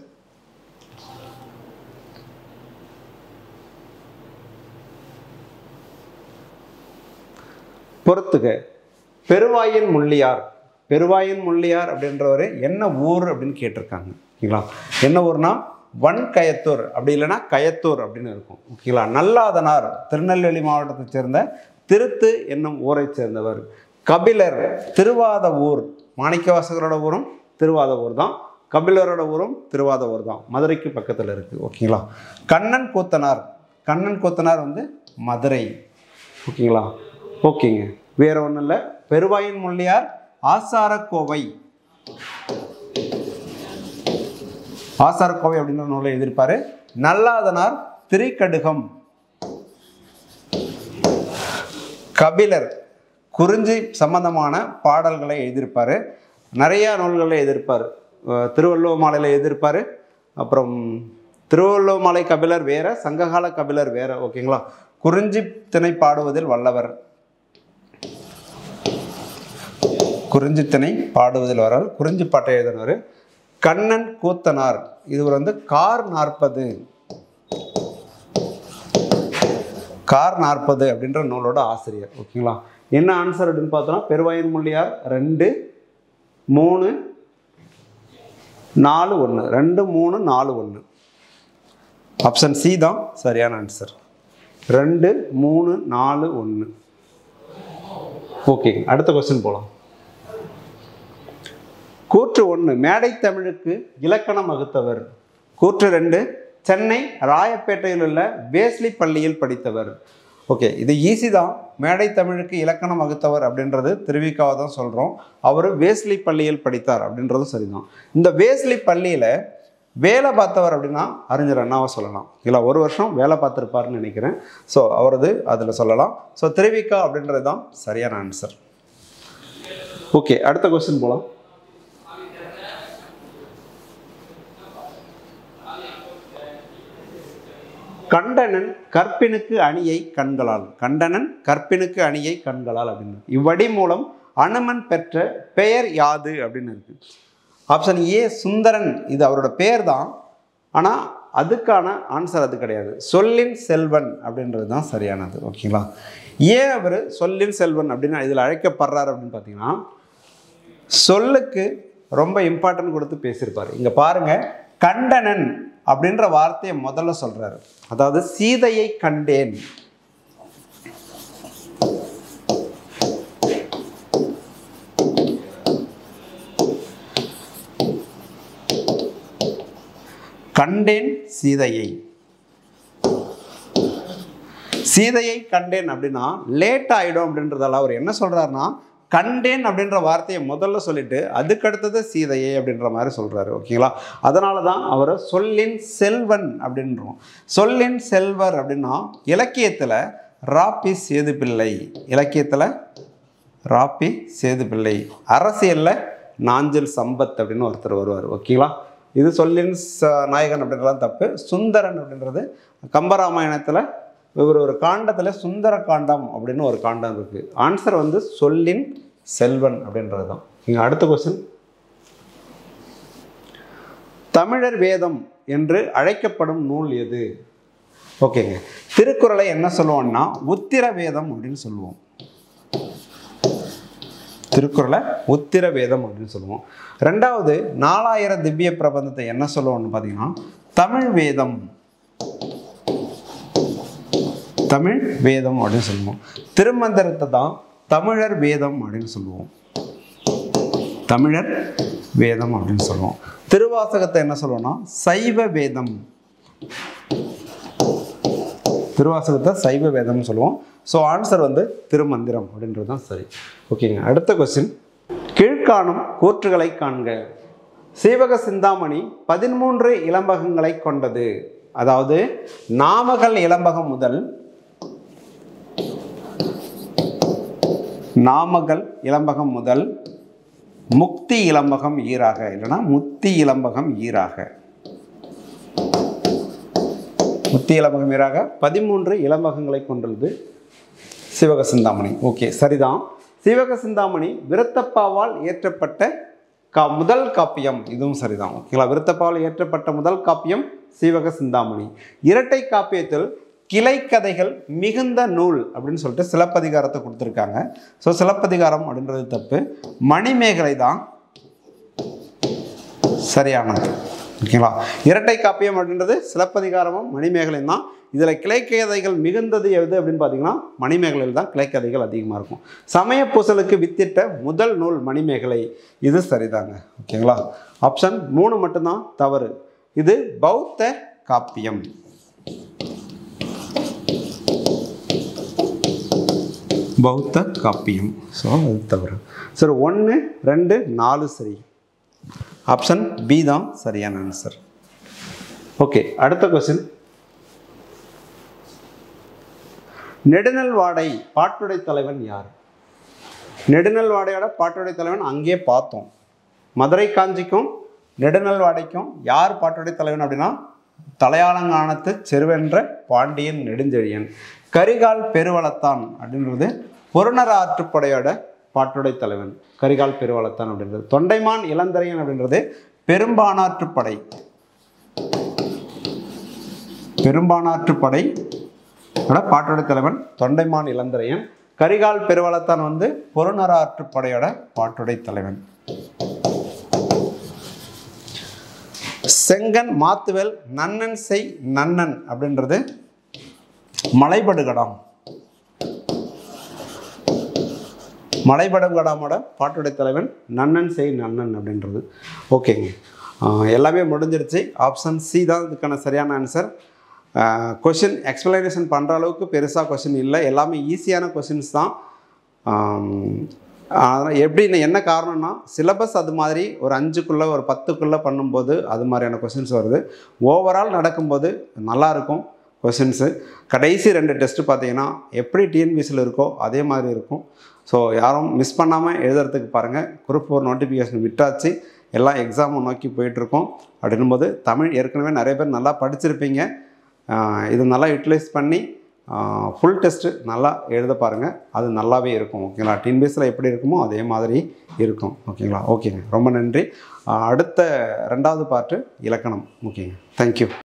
Speaker 1: பொறுத்துக பெருவாயின் முள்ளியார் பெருவாயின் முள்ளியார் அப்படின்றவர் என்ன ஊர் அப்படின்னு கேட்டிருக்காங்க ஓகேங்களா என்ன ஊர்னா வன் கயத்தூர் அப்படி இல்லைன்னா கயத்தூர் அப்படின்னு இருக்கும் ஓகேங்களா நல்லாதனார் திருநெல்வேலி மாவட்டத்தைச் சேர்ந்த திருத்து என்னும் ஊரைச் சேர்ந்தவர் கபிலர் திருவாத ஊர் மாணிக்கவாசகரோட ஊரும் திருவாத ஊர் தான் கபிலரோட ஊரும் திருவாத ஊர் தான் மதுரைக்கு பக்கத்தில் இருக்குது ஓகேங்களா கண்ணன் கூத்தனார் கண்ணன் கூத்தனார் வந்து மதுரை ஓகேங்களா ஓகேங்க வேற ஒன்றும் இல்லை பெருவாயின் முள்ளியார் ஆசாரக்கோவை ஆசாரக்கோவை அப்படின்ற நூலை எழுதியிருப்பாரு நல்லாதனார் திரிகடுகம் கபிலர் குறிஞ்சி சம்பந்தமான பாடல்களை எழுதியிருப்பார் நிறையா நூல்களை எழுதியிருப்பார் அஹ் திருவள்ளுவ மாலையில் எழுதியிருப்பார் அப்புறம் திருவள்ளுவ மாலை கபிலர் வேற சங்ககால கபிலர் வேற ஓகேங்களா குறிஞ்சி திணை பாடுவதில் வல்லவர் குறிஞ்சி திணை பாடுவதில் வரார் குறிஞ்சி பாட்டை எழுதினவர் கண்ணன் கூத்தனார் இவர் வந்து கார் நாற்பது கார் நாற்பது அப்படின்ற நூலோட ஆசிரியர் ஓகேங்களா என்ன ஆன்சர் அப்படின்னு பார்த்தோம்னா பெருவாயின் முள்ளியார் ரெண்டு மூணு நாலு ஒன்று ரெண்டு மூணு நாலு ஒன்று ஆப்ஷன் சி தான் சரியான ஆன்சர் ரெண்டு மூணு நாலு ஒன்று ஓகே அடுத்த கொஸ்டின் போகலாம் கூற்று ஒன்று மேடை தமிழுக்கு இலக்கணம் வகுத்தவர் கூற்று ரெண்டு சென்னை ராயப்பேட்டையில் உள்ள வேஸ்லி பள்ளியில் படித்தவர் ஓகே இது ஈஸி தான் மேடை தமிழுக்கு இலக்கணம் வகுத்தவர் அப்படின்றது திருவிக்காவை தான் சொல்கிறோம் அவர் வேஸ்லி பள்ளியில் படித்தார் அப்படின்றதும் சரிதான் இந்த வேஸ்லி பள்ளியில் வேலை பார்த்தவர் அப்படின்னா அறிஞர் அண்ணாவை சொல்லலாம் இல்லை ஒரு வருஷம் வேலை பார்த்துருப்பாருன்னு நினைக்கிறேன் ஸோ அவரது அதில் சொல்லலாம் ஸோ திருவிக்கா அப்படின்றது தான் சரியான ஆன்சர் ஓகே அடுத்த கொஸ்டின் போகலாம் கண்டனன் கற்பினுக்கு அணியை கண்களால் கண்டனன் கற்பினுக்கு அணியை கண்களால் அப்படின்னு இவ்வடி மூலம் அனுமன் பெற்ற பெயர் யாது அப்படின்னு இருக்கு ஆப்ஷன் ஏ சுந்தரன் இது அவரோட பெயர் தான் ஆனால் அதுக்கான ஆன்சர் அது கிடையாது சொல்லின் செல்வன் அப்படின்றது தான் சரியானது ஓகேங்களா ஏன் அவர் சொல்லின் செல்வன் அப்படின்னு இதில் அழைக்கப்படுறார் அப்படின்னு பார்த்தீங்கன்னா சொல்லுக்கு ரொம்ப இம்பார்ட்டன்ட் கொடுத்து பேசியிருப்பார் இங்கே பாருங்க கண்டனன் அப்படின்ற வார்த்தையை முதல்ல சொல்றாரு அதாவது சீதையை கண்டேன் கண்டேன் சீதையை சீதையை கண்டேன் அப்படின்னா லேட் ஆயிடும் அப்படின்றதால அவர் என்ன சொல்றாருன்னா கண்டேன் அப்படின்ற வார்த்தையை முதல்ல சொல்லிட்டு அதுக்கடுத்தது சீதையே அப்படின்ற மாதிரி சொல்கிறாரு ஓகேங்களா அதனால தான் அவரை சொல்லின் செல்வன் அப்படின்றோம் சொல்லின் செல்வர் அப்படின்னா இலக்கியத்தில் ராப்பி சேதுப்பிள்ளை இலக்கியத்தில் ராப்பி சேதுப்பிள்ளை அரசியலில் நாஞ்சல் சம்பத் அப்படின்னு ஒருத்தர் வருவார் ஓகேங்களா இது சொல்லின் ச நாயகன் அப்படின்றலாம் தப்பு சுந்தரன் அப்படின்றது கம்பராமாயணத்தில் இவர் ஒரு காண்டத்தில் சுந்தர காண்டம் அப்படின்னு ஒரு காண்டம் இருக்குது ஆன்சர் வந்து சொல்லின் செல்வன் அப்படின்றது தான் இங்கே அடுத்த கொஸ்டின் தமிழர் வேதம் என்று அழைக்கப்படும் நூல் எது ஓகேங்க திருக்குறளை என்ன சொல்லுவோம்னா உத்திர வேதம் அப்படின்னு சொல்லுவோம் திருக்குறளை உத்திர வேதம் அப்படின்னு சொல்லுவோம் ரெண்டாவது நாலாயிரம் திவ்ய பிரபந்தத்தை என்ன சொல்லுவோம்னு பார்த்தீங்கன்னா தமிழ் வேதம் தமிழ் வேதம் அப்படின்னு சொல்லுவோம் திருமந்திரத்தை தான் தமிழர் வேதம் அப்படின்னு சொல்லுவோம் தமிழர் வேதம் அப்படின்னு சொல்லுவோம் திருவாசகத்தை என்ன சொல்லுவோம்னா சைவ வேதம் திருவாசகத்தை சைவ வேதம்னு சொல்லுவோம் ஸோ ஆன்சர் வந்து திருமந்திரம் அப்படின்றது தான் சரி ஓகேங்க அடுத்த கொஸ்டின் கீழ்காணும் கூற்றுகளை காண்க சீவக சிந்தாமணி பதிமூன்று இளம்பகங்களை கொண்டது அதாவது நாமகள் இளம்பகம் முதல் நாமகள் இளம்பகம் முதல் முக்தி இளம்பகம் ஈராக இல்லைன்னா முத்தி இளம்பகம் ஈராக முத்தி இளம்பகம் ஈராக பதிமூன்று இளம்பகங்களை கொண்டுள்ளது சிவக சிந்தாமணி ஓகே சரிதான் சிவக சிந்தாமணி விருத்தப்பாவால் இயற்றப்பட்ட கா முதல் காப்பியம் இதுவும் சரிதான் ஓகேங்களா விருத்தப்பாவால் இயற்றப்பட்ட முதல் காப்பியம் சீவக சிந்தாமணி இரட்டை காப்பியத்தில் கிளைக்கதைகள் மிகுந்த நூல் அப்படின்னு சொல்லிட்டு சிலப்பதிகாரத்தை கொடுத்துருக்காங்க ஸோ சிலப்பதிகாரம் அப்படின்றது தப்பு மணிமேகலை தான் சரியானது ஓகேங்களா இரட்டை காப்பியம் அப்படின்றது சிலப்பதிகாரமும் மணிமேகலையும் தான் இதில் கிளைக்கதைகள் மிகுந்தது எது அப்படின்னு பார்த்தீங்கன்னா மணிமேகலையில் தான் கிளைக்கதைகள் அதிகமாக இருக்கும் சமய பூசலுக்கு வித்திட்ட முதல் நூல் மணிமேகலை இது சரிதாங்க ஓகேங்களா ஆப்ஷன் மூணு மட்டும்தான் தவறு இது பௌத்த காப்பியம் பௌத்த காப்பியம் ஸோ அது தவறு சரி ஒன்று ரெண்டு நாலு சரி ஆப்ஷன் பி தான் சரியான ஆன்சர் ஓகே அடுத்த கொஸ்டின் நெடுநல் வாடை பாட்டுடை தலைவன் யார் நெடுநல் வாடையோட பாட்டுடை தலைவன் அங்கேயே பார்த்தோம் மதுரை காஞ்சிக்கும் நெடுநல் வாடைக்கும் யார் பாட்டுடை தலைவன் அப்படின்னா தலையாளங்கானத்து செருவென்ற பாண்டியன் நெடுஞ்செழியன் கரிகால் பெருவளத்தான் அப்படின்றது பொருணர ஆற்றுப்படையோட பாட்டுடை தலைவன் கரிகால் பெருவளத்தான் அப்படின்றது தொண்டைமான் இளந்தரையன் அப்படின்றது பெரும்பானாற்றுப்படை பெரும்பானாற்றுப்படை ஓட பாட்டுடை தலைவன் தொண்டைமான் இளந்தரையன் கரிகால் பெருவளத்தான் வந்து பொருணர ஆற்றுப்படையோட பாட்டுடை தலைவன் செங்கன் மாத்துவேல் நன்னன் செய் நன்னன் அப்படின்றது மலைபடுகடம் மலைபடுகடாமோட பாட்டுடை தலைவன் நன்னன் செய் நன்னன் அப்படின்றது ஓகேங்க ஆஹ் எல்லாமே முடிஞ்சிருச்சு ஆப்ஷன் சி தான் இதுக்கான சரியான ஆன்சர் கொஷின் எக்ஸ்பிளனேஷன் பண்ணுற அளவுக்கு பெருசாக கொஷின் இல்லை எல்லாமே ஈஸியான கொஷின்ஸ் தான் அதனால் எப்படின்னு என்ன காரணம்னா சிலபஸ் அது மாதிரி ஒரு அஞ்சுக்குள்ளே ஒரு பத்துக்குள்ளே பண்ணும்போது அது மாதிரியான கொஷின்ஸ் வருது ஓவரால் நடக்கும்போது நல்லாயிருக்கும் கொஷின்ஸு கடைசி ரெண்டு டெஸ்ட்டு பார்த்தீங்கன்னா எப்படி டிஎன்பிசியில் இருக்கோ அதே மாதிரி இருக்கும் ஸோ யாரும் மிஸ் பண்ணாமல் எழுதுறதுக்கு பாருங்கள் குரூப் ஃபோர் நோட்டிஃபிகேஷன் விட்டாச்சு எல்லாம் எக்ஸாமை நோக்கி போயிட்டுருக்கோம் அப்படின்னும்போது தமிழ் ஏற்கனவே நிறைய பேர் நல்லா படிச்சிருப்பீங்க ஆஹ் இது நல்லா யூட்டிலைஸ் பண்ணி ஃபுல் டெஸ்ட்டு நல்லா எழுத பாருங்கள் அது நல்லாவே இருக்கும் ஓகேங்களா டின்பிஎஸ்சில் எப்படி இருக்குமோ அதே மாதிரி இருக்கும் ஓகேங்களா ஓகேங்க ரொம்ப நன்றி ஆஹ் அடுத்த ரெண்டாவது பார்ட்டு இலக்கணம் ஓகேங்க தேங்க்யூ